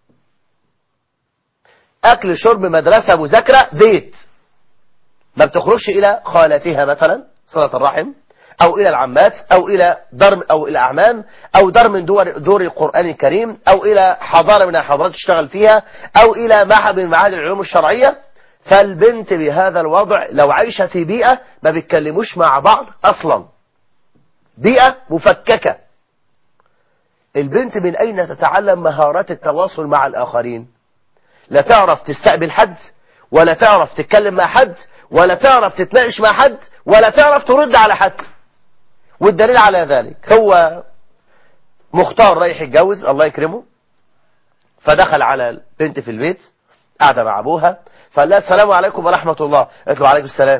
Speaker 1: أكل شرب مدرسة مذاكرة بيت ما بتخرجش إلى خالتها مثلا صلة الرحم أو إلى العمات أو إلى دار أو إلى أعمام أو دار من دور دور القرآن الكريم أو إلى حضارة من الحضارات تشتغل فيها أو إلى معهد من معاهد العلوم الشرعية فالبنت بهذا الوضع لو عايشة في بيئة ما بيتكلموش مع بعض أصلا بيئة مفككة البنت من أين تتعلم مهارات التواصل مع الآخرين لا تعرف تستقبل حد ولا تعرف تتكلم مع حد ولا تعرف تتناقش مع حد ولا تعرف ترد على حد والدليل على ذلك هو مختار رايح يتجوز الله يكرمه فدخل على البنت في البيت قاعدة مع أبوها فقال لها السلام عليكم ورحمة الله قالت له وعليكم السلام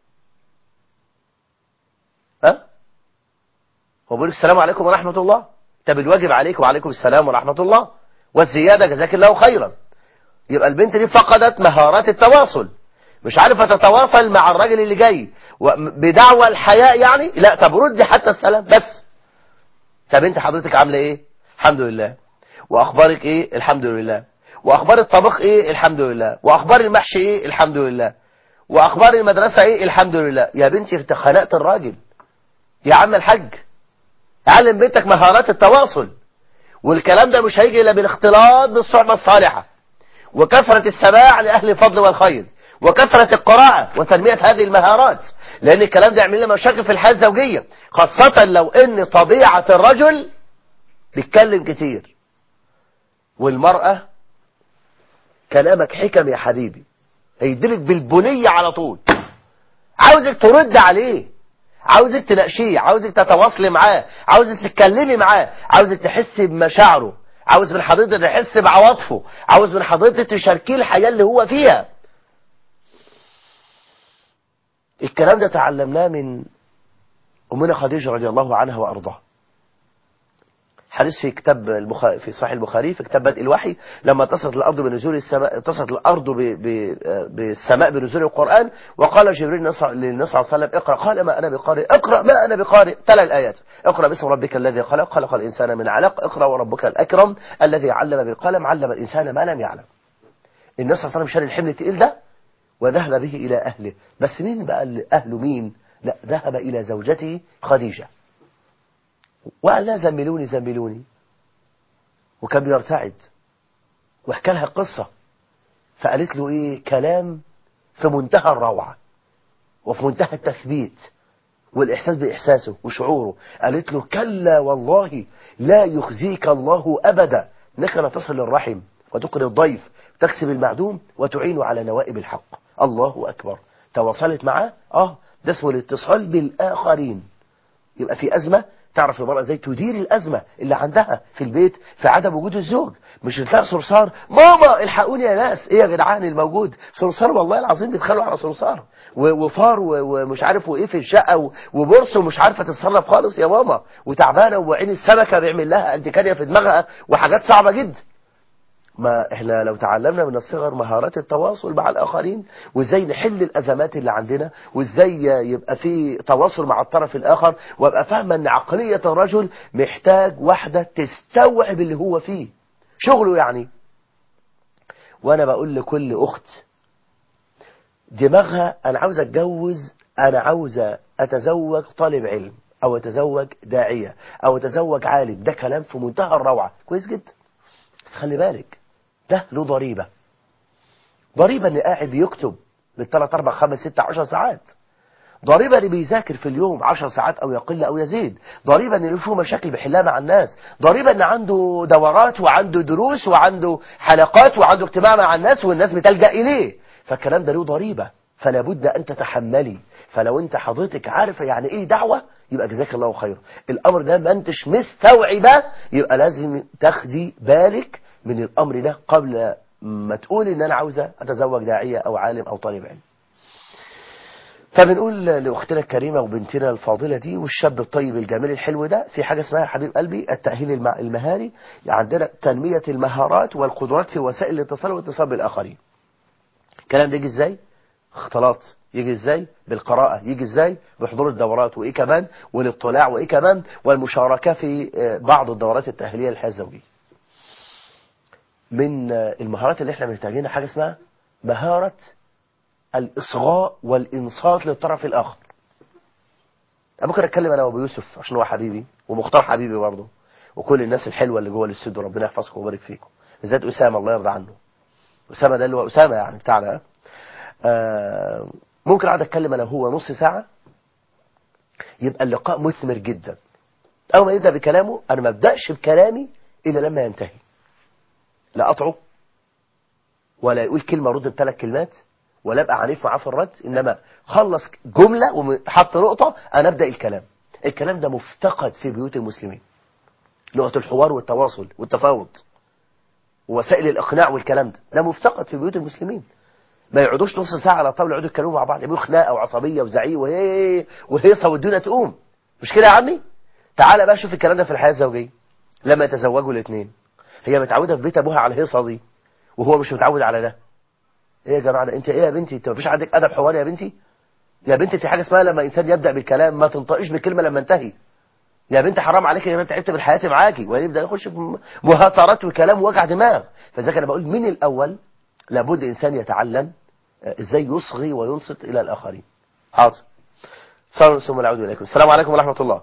Speaker 1: ها هو بيقول لك السلام عليكم ورحمة الله طب الواجب عليك وعليكم السلام ورحمة الله والزيادة جزاك الله خيرا يبقى البنت دي فقدت مهارات التواصل مش عارفة تتواصل مع الراجل اللي جاي و- بدعوى الحياء يعني لا طب ردي حتى السلام بس طب انت حضرتك عاملة ايه الحمد لله واخبارك ايه الحمد لله واخبار الطبخ ايه الحمد لله واخبار المحشي ايه الحمد لله واخبار المدرسة ايه الحمد لله يا بنتي انت خنقت الراجل يا عم الحاج علم بنتك مهارات التواصل والكلام ده مش هيجي الا بالاختلاط بالصحبة الصالحة وكثرة السماع لأهل الفضل والخير وكثرة القراءة وتنمية هذه المهارات لأن الكلام ده يعمل لنا مشاكل في الحياة الزوجية خاصة لو أن طبيعة الرجل بيتكلم كتير والمرأة كلامك حكم يا حبيبي هيدلك بالبنية على طول عاوزك ترد عليه عاوزك تناقشيه عاوزك تتواصلي معاه عاوزك تتكلمي معاه عاوزك تحسي بمشاعره عاوز من حضرتك تحس بعواطفه عاوز من حضرتك تشاركيه الحياة اللي هو فيها الكلام ده تعلمناه من أمنا خديجة رضي الله عنها وأرضاها حديث في كتاب البخاري في صحيح البخاري في كتاب بدء الوحي لما اتصلت الارض بنزول السماء اتصلت الارض ب... ب... بالسماء بنزول القران وقال جبريل للنبي صلى الله عليه وسلم اقرا قال ما انا بقارئ اقرا ما انا بقارئ تلا الايات اقرا باسم ربك الذي خلق خلق الانسان من علق اقرا وربك الاكرم الذي علم بالقلم علم الانسان ما لم يعلم النبي صلى الله عليه وسلم شال الحمل الثقيل ده وذهب به الى اهله بس مين بقى اللي اهله مين لا ذهب الى زوجته خديجه وقال لا زملوني زملوني وكان بيرتعد وحكى لها قصة فقالت له ايه كلام في منتهى الروعة وفي منتهى التثبيت والإحساس بإحساسه وشعوره قالت له كلا والله لا يخزيك الله أبدا إنك لا تصل الرحم وتقري الضيف وتكسب المعدوم وتعين على نوائب الحق الله أكبر تواصلت معاه آه ده اسمه الاتصال بالآخرين يبقى في أزمة تعرف المرأة ازاي تدير الأزمة اللي عندها في البيت في عدم وجود الزوج مش تلاقي صرصار ماما الحقوني يا ناس ايه يا جدعان الموجود صرصار والله العظيم بيتخانقوا على صرصار و- وفار و- ومش عارف وايه في الشقة و- وبرص ومش عارفة تتصرف خالص يا ماما وتعبانة وعين السمكة بيعمل لها انتكارية في دماغها وحاجات صعبة جدا ما احنا لو تعلمنا من الصغر مهارات التواصل مع الآخرين وازاي نحل الأزمات اللي عندنا وازاي يبقى في تواصل مع الطرف الآخر وابقى فاهمة ان عقلية الرجل محتاج واحدة تستوعب اللي هو فيه شغله يعني وانا بقول لكل اخت دماغها انا عاوز اتجوز انا عاوزة اتزوج طالب علم او اتزوج داعية او اتزوج عالم ده كلام في منتهى الروعة كويس جدا بس خلي بالك ده له ضريبة ضريبة اللي قاعد بيكتب بالثلاث أربع خمس ستة عشر ساعات ضريبة اللي بيذاكر في اليوم عشر ساعات أو يقل أو يزيد ضريبة اللي له مشاكل بيحلها مع الناس ضريبة ان عنده دورات وعنده دروس وعنده حلقات وعنده اجتماع مع الناس والناس بتلجأ إليه فالكلام ده له ضريبة فلا بد أن تتحملي فلو أنت حضرتك عارفة يعني إيه دعوة يبقى جزاك الله خير الأمر ده ما أنتش مستوعبة يبقى لازم تاخدي بالك من الأمر ده قبل ما تقول إن أنا عاوزة أتزوج داعية أو عالم أو طالب علم فبنقول لأختنا الكريمة وبنتنا الفاضلة دي والشاب الطيب الجميل الحلو ده في حاجة اسمها يا حبيب قلبي التأهيل المع- المهاري عندنا تنمية المهارات والقدرات في وسائل الاتصال والاتصال بالآخرين الكلام ده يجي ازاي اختلاط يجي ازاي بالقراءة يجي ازاي بحضور الدورات وايه كمان والاطلاع وايه كمان والمشاركة في آه، بعض الدورات التأهيلية للحياة الزوجية من آه، المهارات اللي احنا محتاجينها حاجة اسمها مهارة الإصغاء والإنصات للطرف الآخر أنا ممكن أتكلم أنا وأبو يوسف عشان هو حبيبي ومختار حبيبي برضه وكل الناس الحلوة اللي جوه الاستوديو ربنا يحفظكم ويبارك فيكم بالذات أسامة الله يرضى عنه أسامة ده اللي هو أسامة يعني بتاعنا ها؟ آه ممكن أقعد أتكلم أنا وهو نص ساعة يبقى اللقاء مثمر جدا أول ما يبدأ بكلامه أنا ما أبدأش بكلامي إلا لما ينتهي لا أقطعه ولا يقول كلمة رد بثلاث كلمات ولا ابقى عنيف معاه في الرد انما خلص جملة وحط نقطة انا ابدأ الكلام الكلام ده مفتقد في بيوت المسلمين لغة الحوار والتواصل والتفاوض ووسائل الاقناع والكلام ده ده مفتقد في بيوت المسلمين ما يقعدوش نص ساعة على طاولة يقعدوا يتكلموا مع بعض يعملوا خناقة وعصبية وزعيق وهي وهيصة والدنيا تقوم مش كده يا عمي تعالى بقى شوف الكلام ده في الحياة الزوجية لما يتزوجوا الاثنين هي متعودة في بيت ابوها على الهيصة دي وهو مش متعود على ده ايه يا جماعه ده انت ايه يا بنتي انت مفيش عندك ادب حوار يا بنتي يا بنتي في حاجه اسمها لما انسان يبدا بالكلام ما تنطقش بالكلمه لما انتهي يا بنتي حرام عليك يا بنت تعبت من حياتي معاكي ويبدا يخش في مهاترات وكلام ووجع دماغ فذلك انا بقول من الاول لابد انسان يتعلم آه، ازاي يصغي وينصت الى الاخرين حاضر صلى الله ثم العود اليكم السلام عليكم ورحمه الله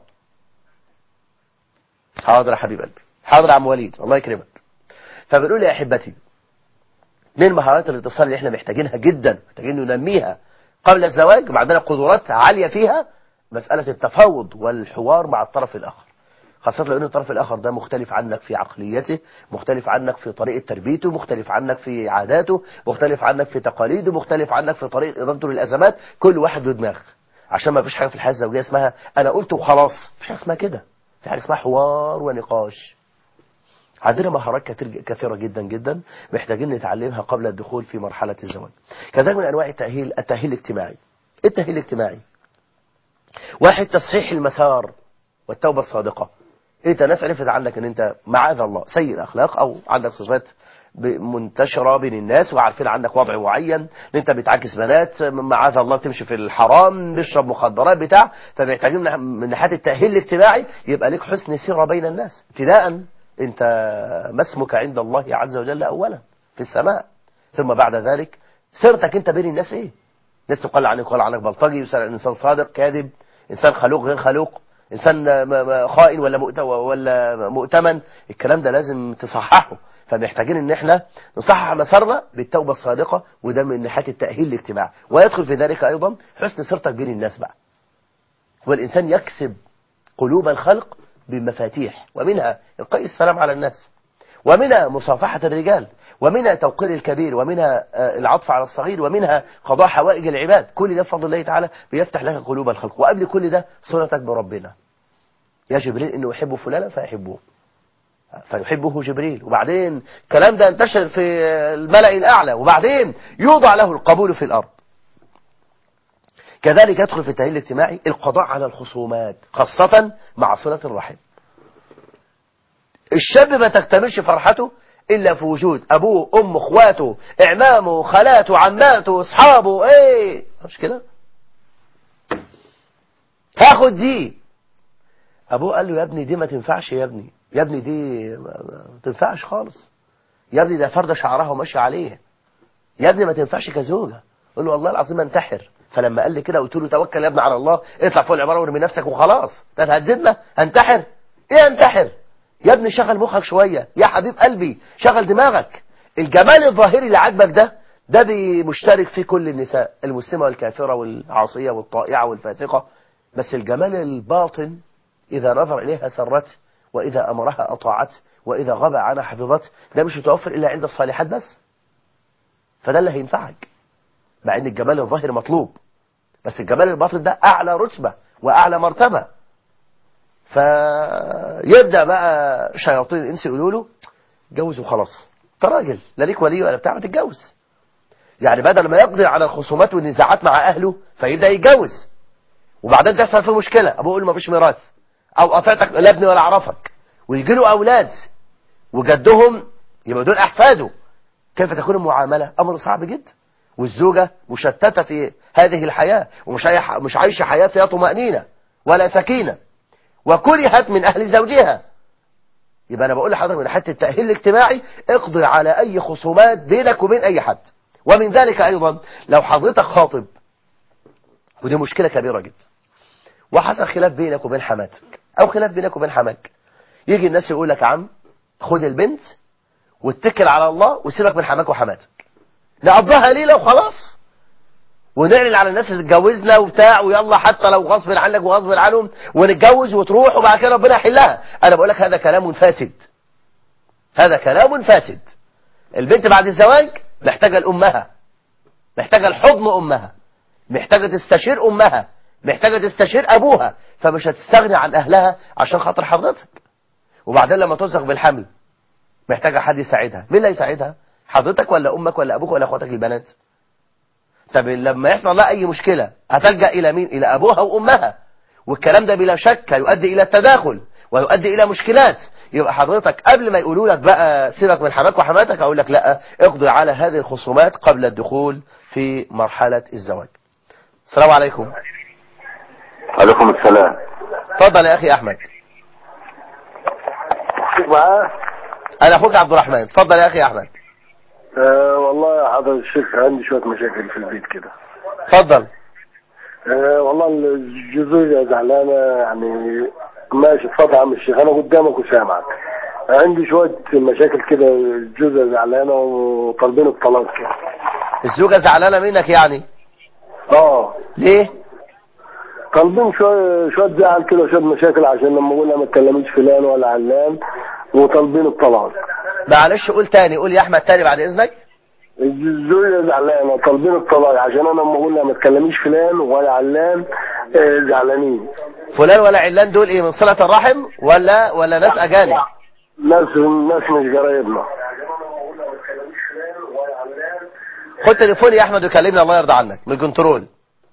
Speaker 1: حاضر يا حبيب قلبي حاضر يا عم وليد الله يكرمك فبنقول يا احبتي من مهارات الاتصال اللي احنا محتاجينها جدا محتاجين ننميها قبل الزواج وعندنا قدرات عالية فيها مسألة التفاوض والحوار مع الطرف الآخر خاصة لأن الطرف الآخر ده مختلف عنك في عقليته مختلف عنك في طريقة تربيته مختلف عنك في عاداته مختلف عنك في تقاليده مختلف عنك في طريقة إدارته للأزمات كل واحد له دماغ عشان ما فيش حاجة في الحياة الزوجية اسمها أنا قلت وخلاص مفيش حاجة اسمها كده في حاجة اسمها حوار ونقاش عندنا مهارات كتير كثيرة جدا جدا محتاجين نتعلمها قبل الدخول في مرحلة الزواج كذلك من أنواع التأهيل التأهيل الاجتماعي إيه التأهيل الاجتماعي واحد تصحيح المسار والتوبة الصادقة انت ناس عرفت عنك ان انت معاذ الله سيء الاخلاق او عندك صفات ب- منتشرة بين الناس وعارفين عنك وضع معين ان انت بتعاكس بنات معاذ الله تمشي في الحرام بيشرب مخدرات بتاع فمحتاجين من- من ناحية التأهيل الاجتماعي يبقى لك حسن سيرة بين الناس ابتداء انت ما اسمك عند الله عز وجل اولا في السماء ثم بعد ذلك سيرتك انت بين الناس ايه ناس تقال عنك يقال عنك بلطجي انسان صادق كاذب انسان خلوق غير خلوق انسان م- م- خائن ولا مؤت- ولا مؤتمن الكلام ده لازم تصححه فمحتاجين ان احنا نصحح مسارنا بالتوبه الصادقه وده من ناحيه التاهيل الاجتماعي ويدخل في ذلك ايضا حسن سيرتك بين الناس بقى والانسان يكسب قلوب الخلق بمفاتيح ومنها القاء السلام على الناس ومنها مصافحة الرجال ومنها توقير الكبير ومنها آه، العطف على الصغير ومنها قضاء حوائج العباد كل ده بفضل الله تعالى بيفتح لك قلوب الخلق وقبل كل ده صلتك بربنا يا جبريل انه يحب فلانا فيحبه فيحبه جبريل وبعدين الكلام ده انتشر في الملأ الأعلى وبعدين يوضع له القبول في الأرض كذلك يدخل في التأهيل الاجتماعي القضاء على الخصومات خاصة مع صلة الرحم الشاب ما تكتملش فرحته إلا في وجود أبوه أمه أخواته إعمامه خالاته عماته أصحابه إيه مش كده هاخد دي أبوه قال له يا ابني دي ما تنفعش يا ابني يا ابني دي ما ما تنفعش خالص يا ابني ده فردة شعرها وماشي عليه يا ابني ما تنفعش كزوجة قل له والله العظيم انتحر فلما قال لي كده قلت له توكل يا ابني على الله اطلع فوق العمارة وارمي نفسك وخلاص ده تهددنا انتحر ايه انتحر يا ابني شغل مخك شوية يا حبيب قلبي شغل دماغك الجمال الظاهري اللي عاجبك ده ده مشترك فيه كل النساء المسلمة والكافرة والعاصية والطائعة والفاسقة بس الجمال الباطن إذا نظر إليها سرت وإذا أمرها أطاعت وإذا غاب عنها حفظت ده مش متوفر إلا عند الصالحات بس فده اللي هينفعك مع ان الجمال الظاهر مطلوب بس الجمال الباطن ده اعلى رتبة واعلى مرتبة فيبدأ بقى شياطين الانس يقولوا له اتجوز وخلاص انت راجل لا ليك ولي ولا بتاع ما تتجوز يعني بدل ما يقضي على الخصومات والنزاعات مع اهله فيبدأ يتجوز وبعدين تحصل في مشكلة ابوه يقول له مفيش ميراث او قطعتك لا ابني ولا اعرفك ويجي له اولاد وجدهم يبقى دول احفاده كيف تكون المعاملة امر صعب جدا والزوجة مشتتة في هذه الحياة ومش عاي- مش عايشة حياة فيها طمأنينة ولا سكينة وكرهت من أهل زوجها يبقى أنا بقول لحضرتك من حتى التأهيل الاجتماعي اقضي على أي خصومات بينك وبين أي حد ومن ذلك أيضا لو حضرتك خاطب ودي مشكلة كبيرة جدا وحصل خلاف بينك وبين حماتك أو خلاف بينك وبين حماك يجي الناس يقول لك يا عم خد البنت واتكل على الله وسيبك من حماك وحماتك نقضيها ليلة وخلاص ونعلن على الناس اللي اتجوزنا وبتاع ويلا حتى لو غصب عنك وغصب عنهم ونتجوز وتروح وبعد كده ربنا يحلها انا بقول لك هذا كلام فاسد هذا كلام فاسد البنت بعد الزواج محتاجة لأمها محتاجة لحضن أمها محتاجة تستشير أمها محتاجة تستشير أبوها فمش هتستغني عن أهلها عشان خاطر حضرتك وبعدين لما ترزق بالحمل محتاجة حد يساعدها مين اللي هيساعدها حضرتك ولا أمك ولا أبوك ولا أخواتك البنات طب لما يحصل لها أي مشكلة هتلجأ إلى مين إلى أبوها وأمها والكلام ده بلا شك يؤدي إلى التداخل ويؤدي الى مشكلات يبقى حضرتك قبل ما يقولوا لك بقى سيبك من حماك وحماتك اقول لك لا اقضي على هذه الخصومات قبل الدخول في مرحلة الزواج السلام عليكم
Speaker 3: عليكم السلام
Speaker 1: اتفضل يا اخي احمد
Speaker 3: معاه
Speaker 1: انا اخوك عبد الرحمن اتفضل يا اخي احمد
Speaker 3: آه والله يا حضرة الشيخ عندي شوية مشاكل في البيت كده
Speaker 1: اتفضل
Speaker 3: آه والله الجزئية زعلانة يعني ماشي اتفضل يا عم الشيخ انا قدامك وسامعك عندي شوية مشاكل كده الجزء زعلانة وطالبين الطلاق كده
Speaker 1: الزوجة زعلانة منك يعني
Speaker 3: اه
Speaker 1: ليه
Speaker 3: طالبين شوية شوية زعل كده وشوية مشاكل عشان لما اقول لها ما تكلميش فلان ولا علان وطالبين الطلاق
Speaker 1: معلش قول تاني قول يا احمد تاني بعد اذنك
Speaker 3: الزوجة زعلانة طالبين الطلاق عشان انا لما اقول لها ما تكلميش فلان ولا علان آه، زعلانين
Speaker 1: فلان ولا علان دول ايه من صلة الرحم ولا ولا ناس اجانب
Speaker 3: ناس ناس مش قرايبنا
Speaker 1: خد تليفوني يا احمد وكلمني الله يرضى عنك من الكنترول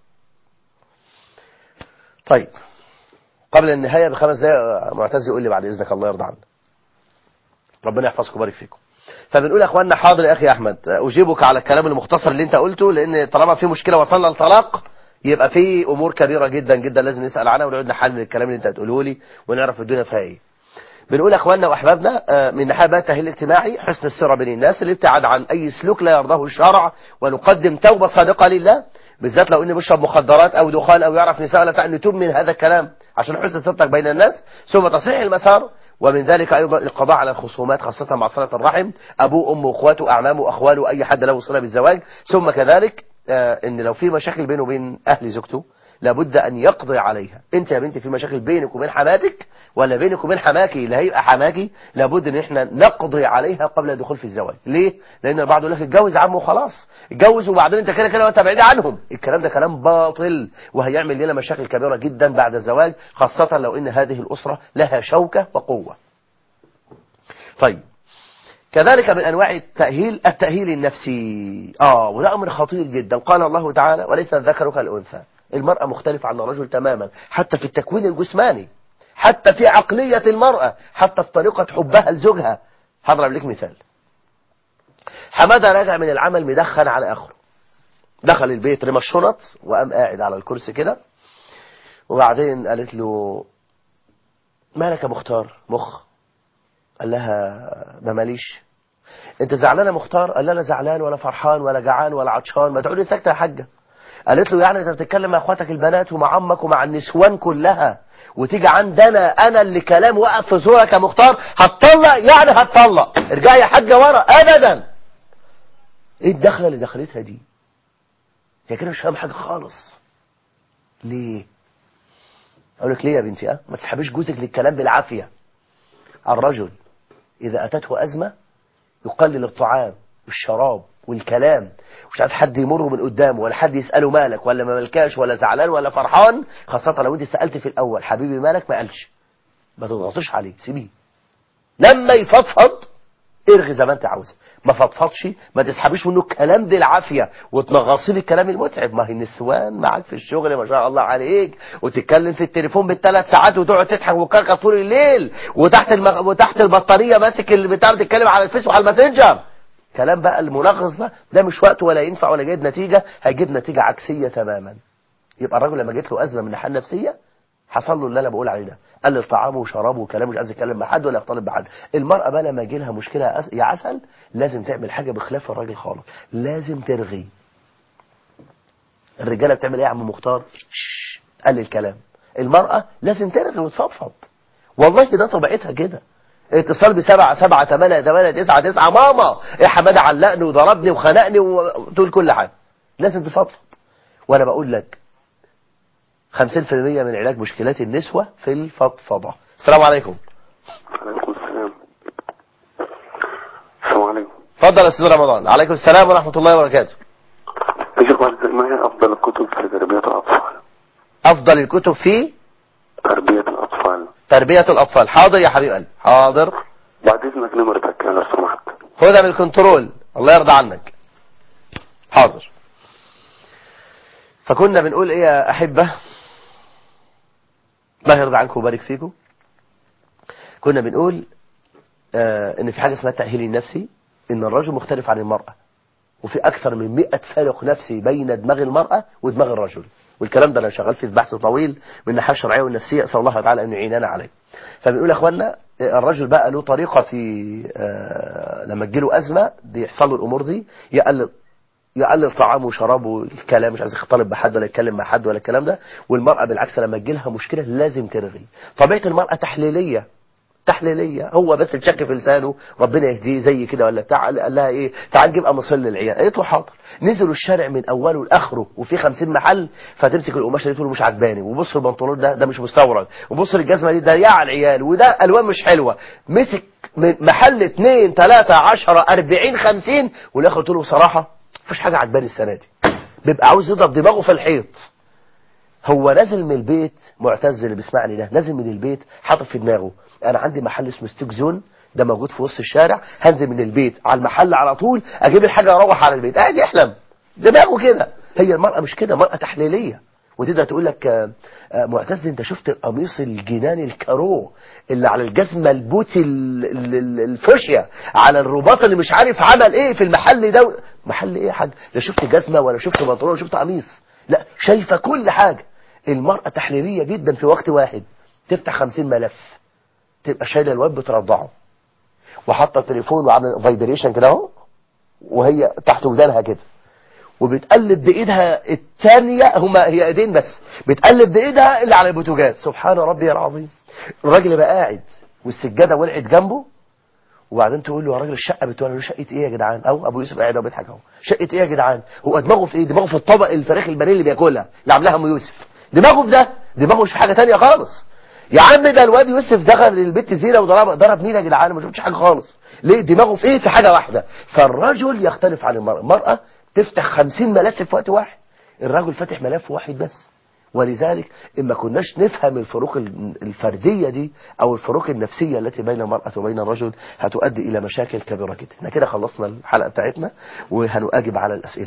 Speaker 1: طيب قبل النهاية بخمس دقايق معتز يقول لي بعد اذنك الله يرضى عنك ربنا يحفظكم ويبارك فيكم فبنقول يا اخواننا حاضر يا اخي احمد اجيبك على الكلام المختصر اللي انت قلته لان طالما في مشكله وصلنا للطلاق يبقى في امور كبيره جدا جدا لازم نسال عنها ونقعد نحلل الكلام اللي انت هتقوله لي ونعرف الدنيا فيها ايه بنقول يا اخواننا واحبابنا آه، من ناحيه بقى التاهيل الاجتماعي حسن السيره بين الناس الابتعاد عن اي سلوك لا يرضاه الشرع ونقدم توبه صادقه لله بالذات لو اني بشرب مخدرات او دخان او يعرف نساء لا بتاع نتوب من هذا الكلام عشان حسن سيرتك بين الناس ثم تصحيح المسار ومن ذلك ايضا القضاء على الخصومات خاصه مع صله الرحم ابوه امه اخواته اعمامه اخواله اي حد له صله بالزواج ثم كذلك آه، ان لو في مشاكل بينه وبين اهل زوجته لابد ان يقضي عليها انت يا بنتي في مشاكل بينك وبين حماتك ولا بينك وبين حماكي اللي هيبقى حماكي لابد ان احنا نقضي عليها قبل الدخول في الزواج ليه لان البعض يقول لك اتجوز يا عم وخلاص اتجوز وبعدين انت كده كده وانت بعيد عنهم الكلام ده كلام باطل وهيعمل لنا مشاكل كبيره جدا بعد الزواج خاصه لو ان هذه الاسره لها شوكه وقوه طيب كذلك من انواع التاهيل التاهيل النفسي اه وده امر خطير جدا قال الله تعالى وليس الذكر كالانثى المراه مختلفه عن الرجل تماما حتى في التكوين الجسماني حتى في عقليه المراه حتى في طريقه حبها لزوجها هضرب لك مثال حماده راجع من العمل مدخن على اخره دخل البيت رمى الشنط وقام قاعد على الكرسي كده وبعدين قالت له مالك يا مختار مخ قال لها ما ماليش انت زعلان يا مختار قال لا لا زعلان ولا فرحان ولا جعان ولا عطشان ما تقولي ساكته يا حاجه قالت له يعني انت بتتكلم مع اخواتك البنات ومع عمك ومع النسوان كلها وتيجي عندنا انا اللي كلام وقف في زورك يا مختار هتطلق يعني هتطلق ارجعي يا حاجه ورا ابدا ايه الدخله اللي دخلتها دي هي كده مش فاهم حاجه خالص ليه اقول لك ليه يا بنتي اه ما تسحبيش جوزك للكلام بالعافيه الرجل إذا أتته أزمة يقلل الطعام والشراب والكلام مش عايز حد يمر من قدامه ولا حد يسأله مالك ولا ما ملكاش ولا زعلان ولا فرحان خاصة لو انت سألت في الأول حبيبي مالك ما قالش ما تضغطش عليه سيبيه لما يفضفض ارغي زي ما انت عاوز ما فضفضش ما تسحبيش منه الكلام بالعافيه وتنغصي بالكلام المتعب ما هي النسوان معاك في الشغل ما شاء الله عليك وتتكلم في التليفون بالثلاث ساعات وتقعد تضحك وتكركر طول الليل وتحت المغ... وتحت البطاريه ماسك اللي بتاع بتتكلم على الفيس وعلى الماسنجر كلام بقى المنغص ده ده مش وقت ولا ينفع ولا جايب نتيجه هيجيب نتيجه عكسيه تماما يبقى الراجل لما جت له ازمه من الناحيه النفسيه حصل له اللي انا بقول عليه ده قلل طعامه وشرابه وكلامه مش عايز يتكلم مع حد ولا يختلط بحد المراه بقى لما يجي لها مشكله يا أس- يا عسل لازم تعمل حاجه بخلاف الراجل خالص لازم ترغي الرجاله بتعمل ايه يا عم مختار شش قلل الكلام المراه لازم ترغي وتفضفض والله ده طبيعتها كده اتصال بسبعة سبعة تمانية تمانية تسعة تسعة ماما يا حمادة علقني وضربني وخنقني وتقول كل حاجة لازم تفضفض وانا بقول لك 50% من علاج مشكلات النسوة في الفضفضة السلام عليكم
Speaker 4: عليكم السلام السلام عليكم
Speaker 1: اتفضل يا استاذ رمضان عليكم السلام ورحمة الله وبركاته
Speaker 4: يا شيخ والد ما هي أفضل الكتب في تربية الأطفال
Speaker 1: افضل الكتب في
Speaker 4: تربية الأطفال
Speaker 1: تربية الاطفال حاضر يا حبيب قلبي حاضر
Speaker 4: بعد إذنك نمرتك لو سمحت
Speaker 1: خدها من الكنترول الله يرضى عنك حاضر فكنا بنقول ايه يا احبة الله يرضى عنكم ويبارك فيكم كنا بنقول آه ان في حاجة اسمها التأهيل النفسي ان الرجل مختلف عن المرأة وفي اكثر من 100 فارق نفسي بين دماغ المرأة ودماغ الرجل والكلام ده انا شغال فيه في بحث طويل من الناحيه الشرعيه والنفسيه اسال الله تعالى ان يعيننا عليه فبنقول يا اخوانا الرجل بقى له طريقه في آه لما تجيله ازمه بيحصل له الامور دي يقلل يقلل طعامه وشرابه والكلام مش عايز يختلط بحد ولا يتكلم مع حد ولا الكلام ده والمرأة بالعكس لما تجيلها مشكلة لازم ترغي طبيعة المرأة تحليلية تحليلية هو بس الشك في لسانه ربنا يهديه زي كده ولا بتاع قال لها ايه تعال نجيب قميصين للعيال قالت له حاضر نزلوا الشارع من اوله لاخره وفي 50 محل فتمسك القماشه دي تقول مش عجباني وبص البنطلون ده ده مش مستورد وبص الجزمه دي ده يا على العيال وده الوان مش حلوه مسك من محل 2 3 10 40 50 والاخر قلت له بصراحه مفيش حاجه عجباني السنه دي بيبقى عاوز يضرب دماغه في الحيط هو نازل من البيت معتز اللي بيسمعني ده نازل من البيت حاطط في دماغه انا عندي محل اسمه ستيك زون ده موجود في وسط الشارع هنزل من البيت على المحل على طول اجيب الحاجه اروح على البيت قاعد يحلم دماغه كده هي المراه مش كده مراه تحليليه وتقدر تقول لك آه، آه، معتز انت شفت القميص الجنان الكارو اللي على الجزمه البوتي ال- ال- ال- الفوشيا على الرباط اللي مش عارف عمل ايه في المحل ده محل ايه يا حاج لا شفت جزمه ولا شفت بنطلون ولا شفت قميص لا شايفه كل حاجه المراه تحليليه جدا في وقت واحد تفتح 50 ملف تبقى شايله الواد بترضعه وحاطه التليفون وعامله فايبريشن كده اهو وهي تحت ودانها كده وبتقلب بايدها الثانيه هما هي ايدين بس بتقلب بايدها اللي على البوتاجاز سبحان ربي العظيم الراجل بقى قاعد والسجاده ولعت جنبه وبعدين تقول له يا راجل الشقه بتقول له شقه ايه يا جدعان او ابو يوسف قاعد وبيضحك اهو شقه ايه يا جدعان هو دماغه في ايه دماغه في الطبق الفراخ البانيه اللي بياكلها اللي عاملاها ام يوسف دماغه في ده دماغه مش في حاجه ثانيه خالص يا عم ده الواد يوسف زغر للبت زينه وضرب ضرب مين يا جدعان ما شفتش حاجه خالص ليه دماغه في ايه في حاجه واحده فالرجل يختلف عن المراه المراه تفتح خمسين ملف في وقت واحد الرجل فاتح ملف واحد بس ولذلك إما كناش نفهم الفروق الفردية دي أو الفروق النفسية التي بين المرأة وبين الرجل هتؤدي إلى مشاكل كبيرة جدا احنا كده خلصنا الحلقة بتاعتنا وهنؤجب على الأسئلة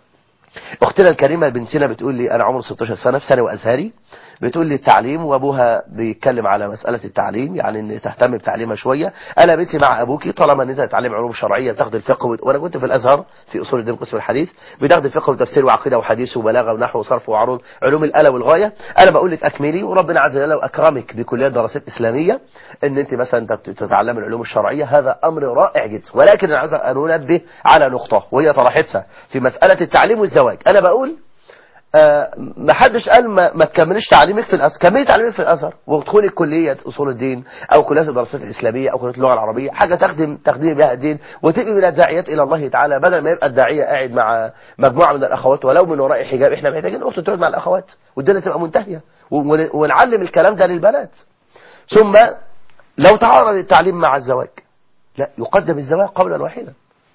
Speaker 1: أختنا الكريمة بنتنا بتقول لي أنا عمري 16 سنة في ثانوي أزهري بتقول لي التعليم وابوها بيتكلم على مسألة التعليم يعني ان تهتم بتعليمها شوية انا بنتي مع ابوكي طالما ان انت تتعلم علوم شرعية تاخد الفقه و... وانا كنت في الازهر في اصول الدين قسم الحديث بتاخد الفقه وتفسير وعقيدة وحديث وبلاغة ونحو وصرف وعروض علوم الآلة والغاية انا بقول لك اكملي وربنا عز وجل اكرمك بكليات دراسات اسلامية ان انت مثلا تت- تتعلم العلوم الشرعية هذا امر رائع جدا ولكن انا عايز ان انبه على نقطة وهي طرحتها في مسألة التعليم والزواج انا بقول آه، ما حدش قال ما, ما تكمليش تعليمك في الازهر كملي تعليمك في الازهر وادخلي كليه اصول الدين او كليه الدراسات الاسلاميه او كليه اللغه العربيه حاجه تخدم تخدمي بها الدين وتبقي من الداعيات الى الله تعالى بدل ما يبقى الداعيه قاعد مع مجموعه من الاخوات ولو من وراء حجاب احنا محتاجين اخت تقعد مع الاخوات والدنيا تبقى منتهيه ون- ونعلم الكلام ده للبنات ثم لو تعارض التعليم مع الزواج لا يقدم الزواج قولا واحدا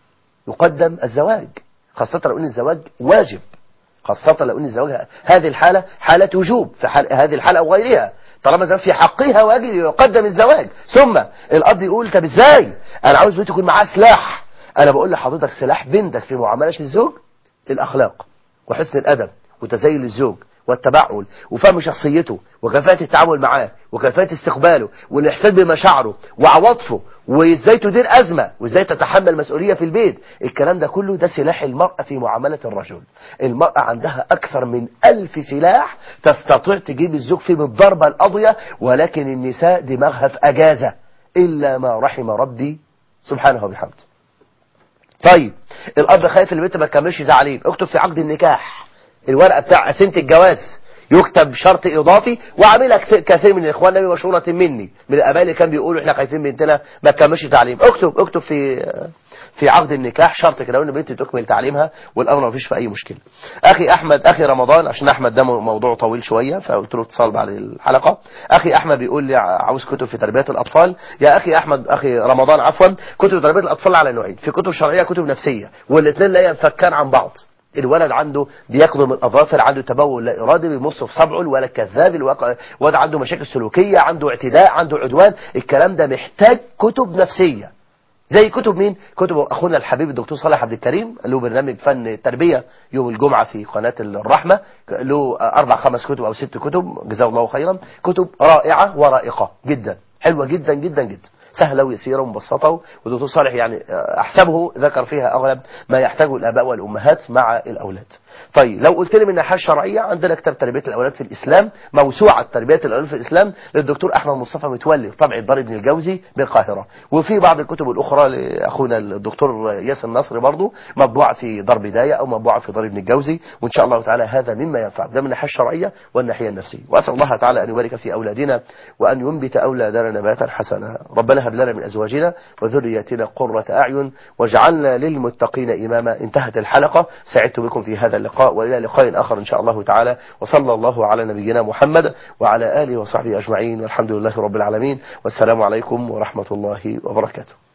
Speaker 1: يقدم الزواج خاصة لو ان الزواج واجب خاصة لو ان الزواج هذه الحالة حالة وجوب في حال هذه الحالة او غيرها طالما الزواج في حقها واجب يقدم الزواج ثم الاب يقول طب ازاي انا عاوز بنتي يكون معاها سلاح انا بقول لحضرتك سلاح بنتك في معاملة الزوج الاخلاق وحسن الادب وتزين الزوج والتبعل وفهم شخصيته وكفاءة التعامل معاه وكفاءة استقباله والإحساس بمشاعره وعواطفه وإزاي تدير أزمة وإزاي تتحمل مسؤولية في البيت الكلام ده كله ده سلاح المرأة في معاملة الرجل المرأة عندها أكثر من ألف سلاح تستطيع تجيب الزوج فيه بالضربة القاضية ولكن النساء دماغها في أجازة إلا ما رحم ربي سبحانه وبحمده طيب الاب خايف البنت ما تكملش تعليم اكتب في عقد النكاح الورقه بتاع قسيمه الجواز يكتب شرط اضافي وعاملها كث- كثير من الاخوان نبي مشوره مني من الاباء اللي كانوا بيقولوا احنا خايفين بنتنا ما تكملش تعليم اكتب اكتب في في عقد النكاح شرط كده ان البنت تكمل تعليمها والامر ما فيش في اي مشكله اخي احمد اخي رمضان عشان احمد ده مو- موضوع طويل شويه فقلت له اتصال بعد الحلقه اخي احمد بيقول لي عاوز كتب في تربيه الاطفال يا اخي احمد اخي رمضان عفوا كتب تربيه الاطفال على نوعين في كتب شرعيه كتب نفسيه والاثنين لا ينفكان عن بعض الولد عنده بياكله من الاظافر عنده تبول لا ارادي بيمص في صبعه الولد كذاب الواقع- الولد عنده مشاكل سلوكيه عنده اعتداء عنده عدوان الكلام ده محتاج كتب نفسيه زي كتب مين كتب اخونا الحبيب الدكتور صالح عبد الكريم له برنامج فن التربيه يوم الجمعه في قناه الرحمه له اربع خمس كتب او ست كتب جزاه الله خيرا كتب رائعه ورائقه جدا حلوة جدا جدا جدا سهلة ويسيرة ومبسطة ودكتور صالح يعني أحسبه ذكر فيها أغلب ما يحتاجه الآباء والأمهات مع الأولاد طيب لو قلت لي من الناحية الشرعية عندنا كتاب تربية الأولاد في الإسلام موسوعة تربية الأولاد في الإسلام للدكتور أحمد مصطفى متولي طبع الدار ابن الجوزي بالقاهرة وفي بعض الكتب الأخرى لأخونا الدكتور ياسر النصري برضه مطبوعة في دار بداية أو مطبوعة في دار ابن الجوزي وإن شاء الله تعالى هذا مما ينفع ده من الناحية الشرعية والناحية النفسية وأسأل الله تعالى أن يبارك في أولادنا وأن ينبت أولادنا نباتا حسنا ربنا هب لنا من أزواجنا وذرياتنا قرة أعين واجعلنا للمتقين إماما انتهت الحلقة سعدت بكم في هذا اللقاء وإلى لقاء آخر إن شاء الله تعالى وصلى الله على نبينا محمد وعلى آله وصحبه أجمعين والحمد لله رب العالمين والسلام عليكم ورحمة الله وبركاته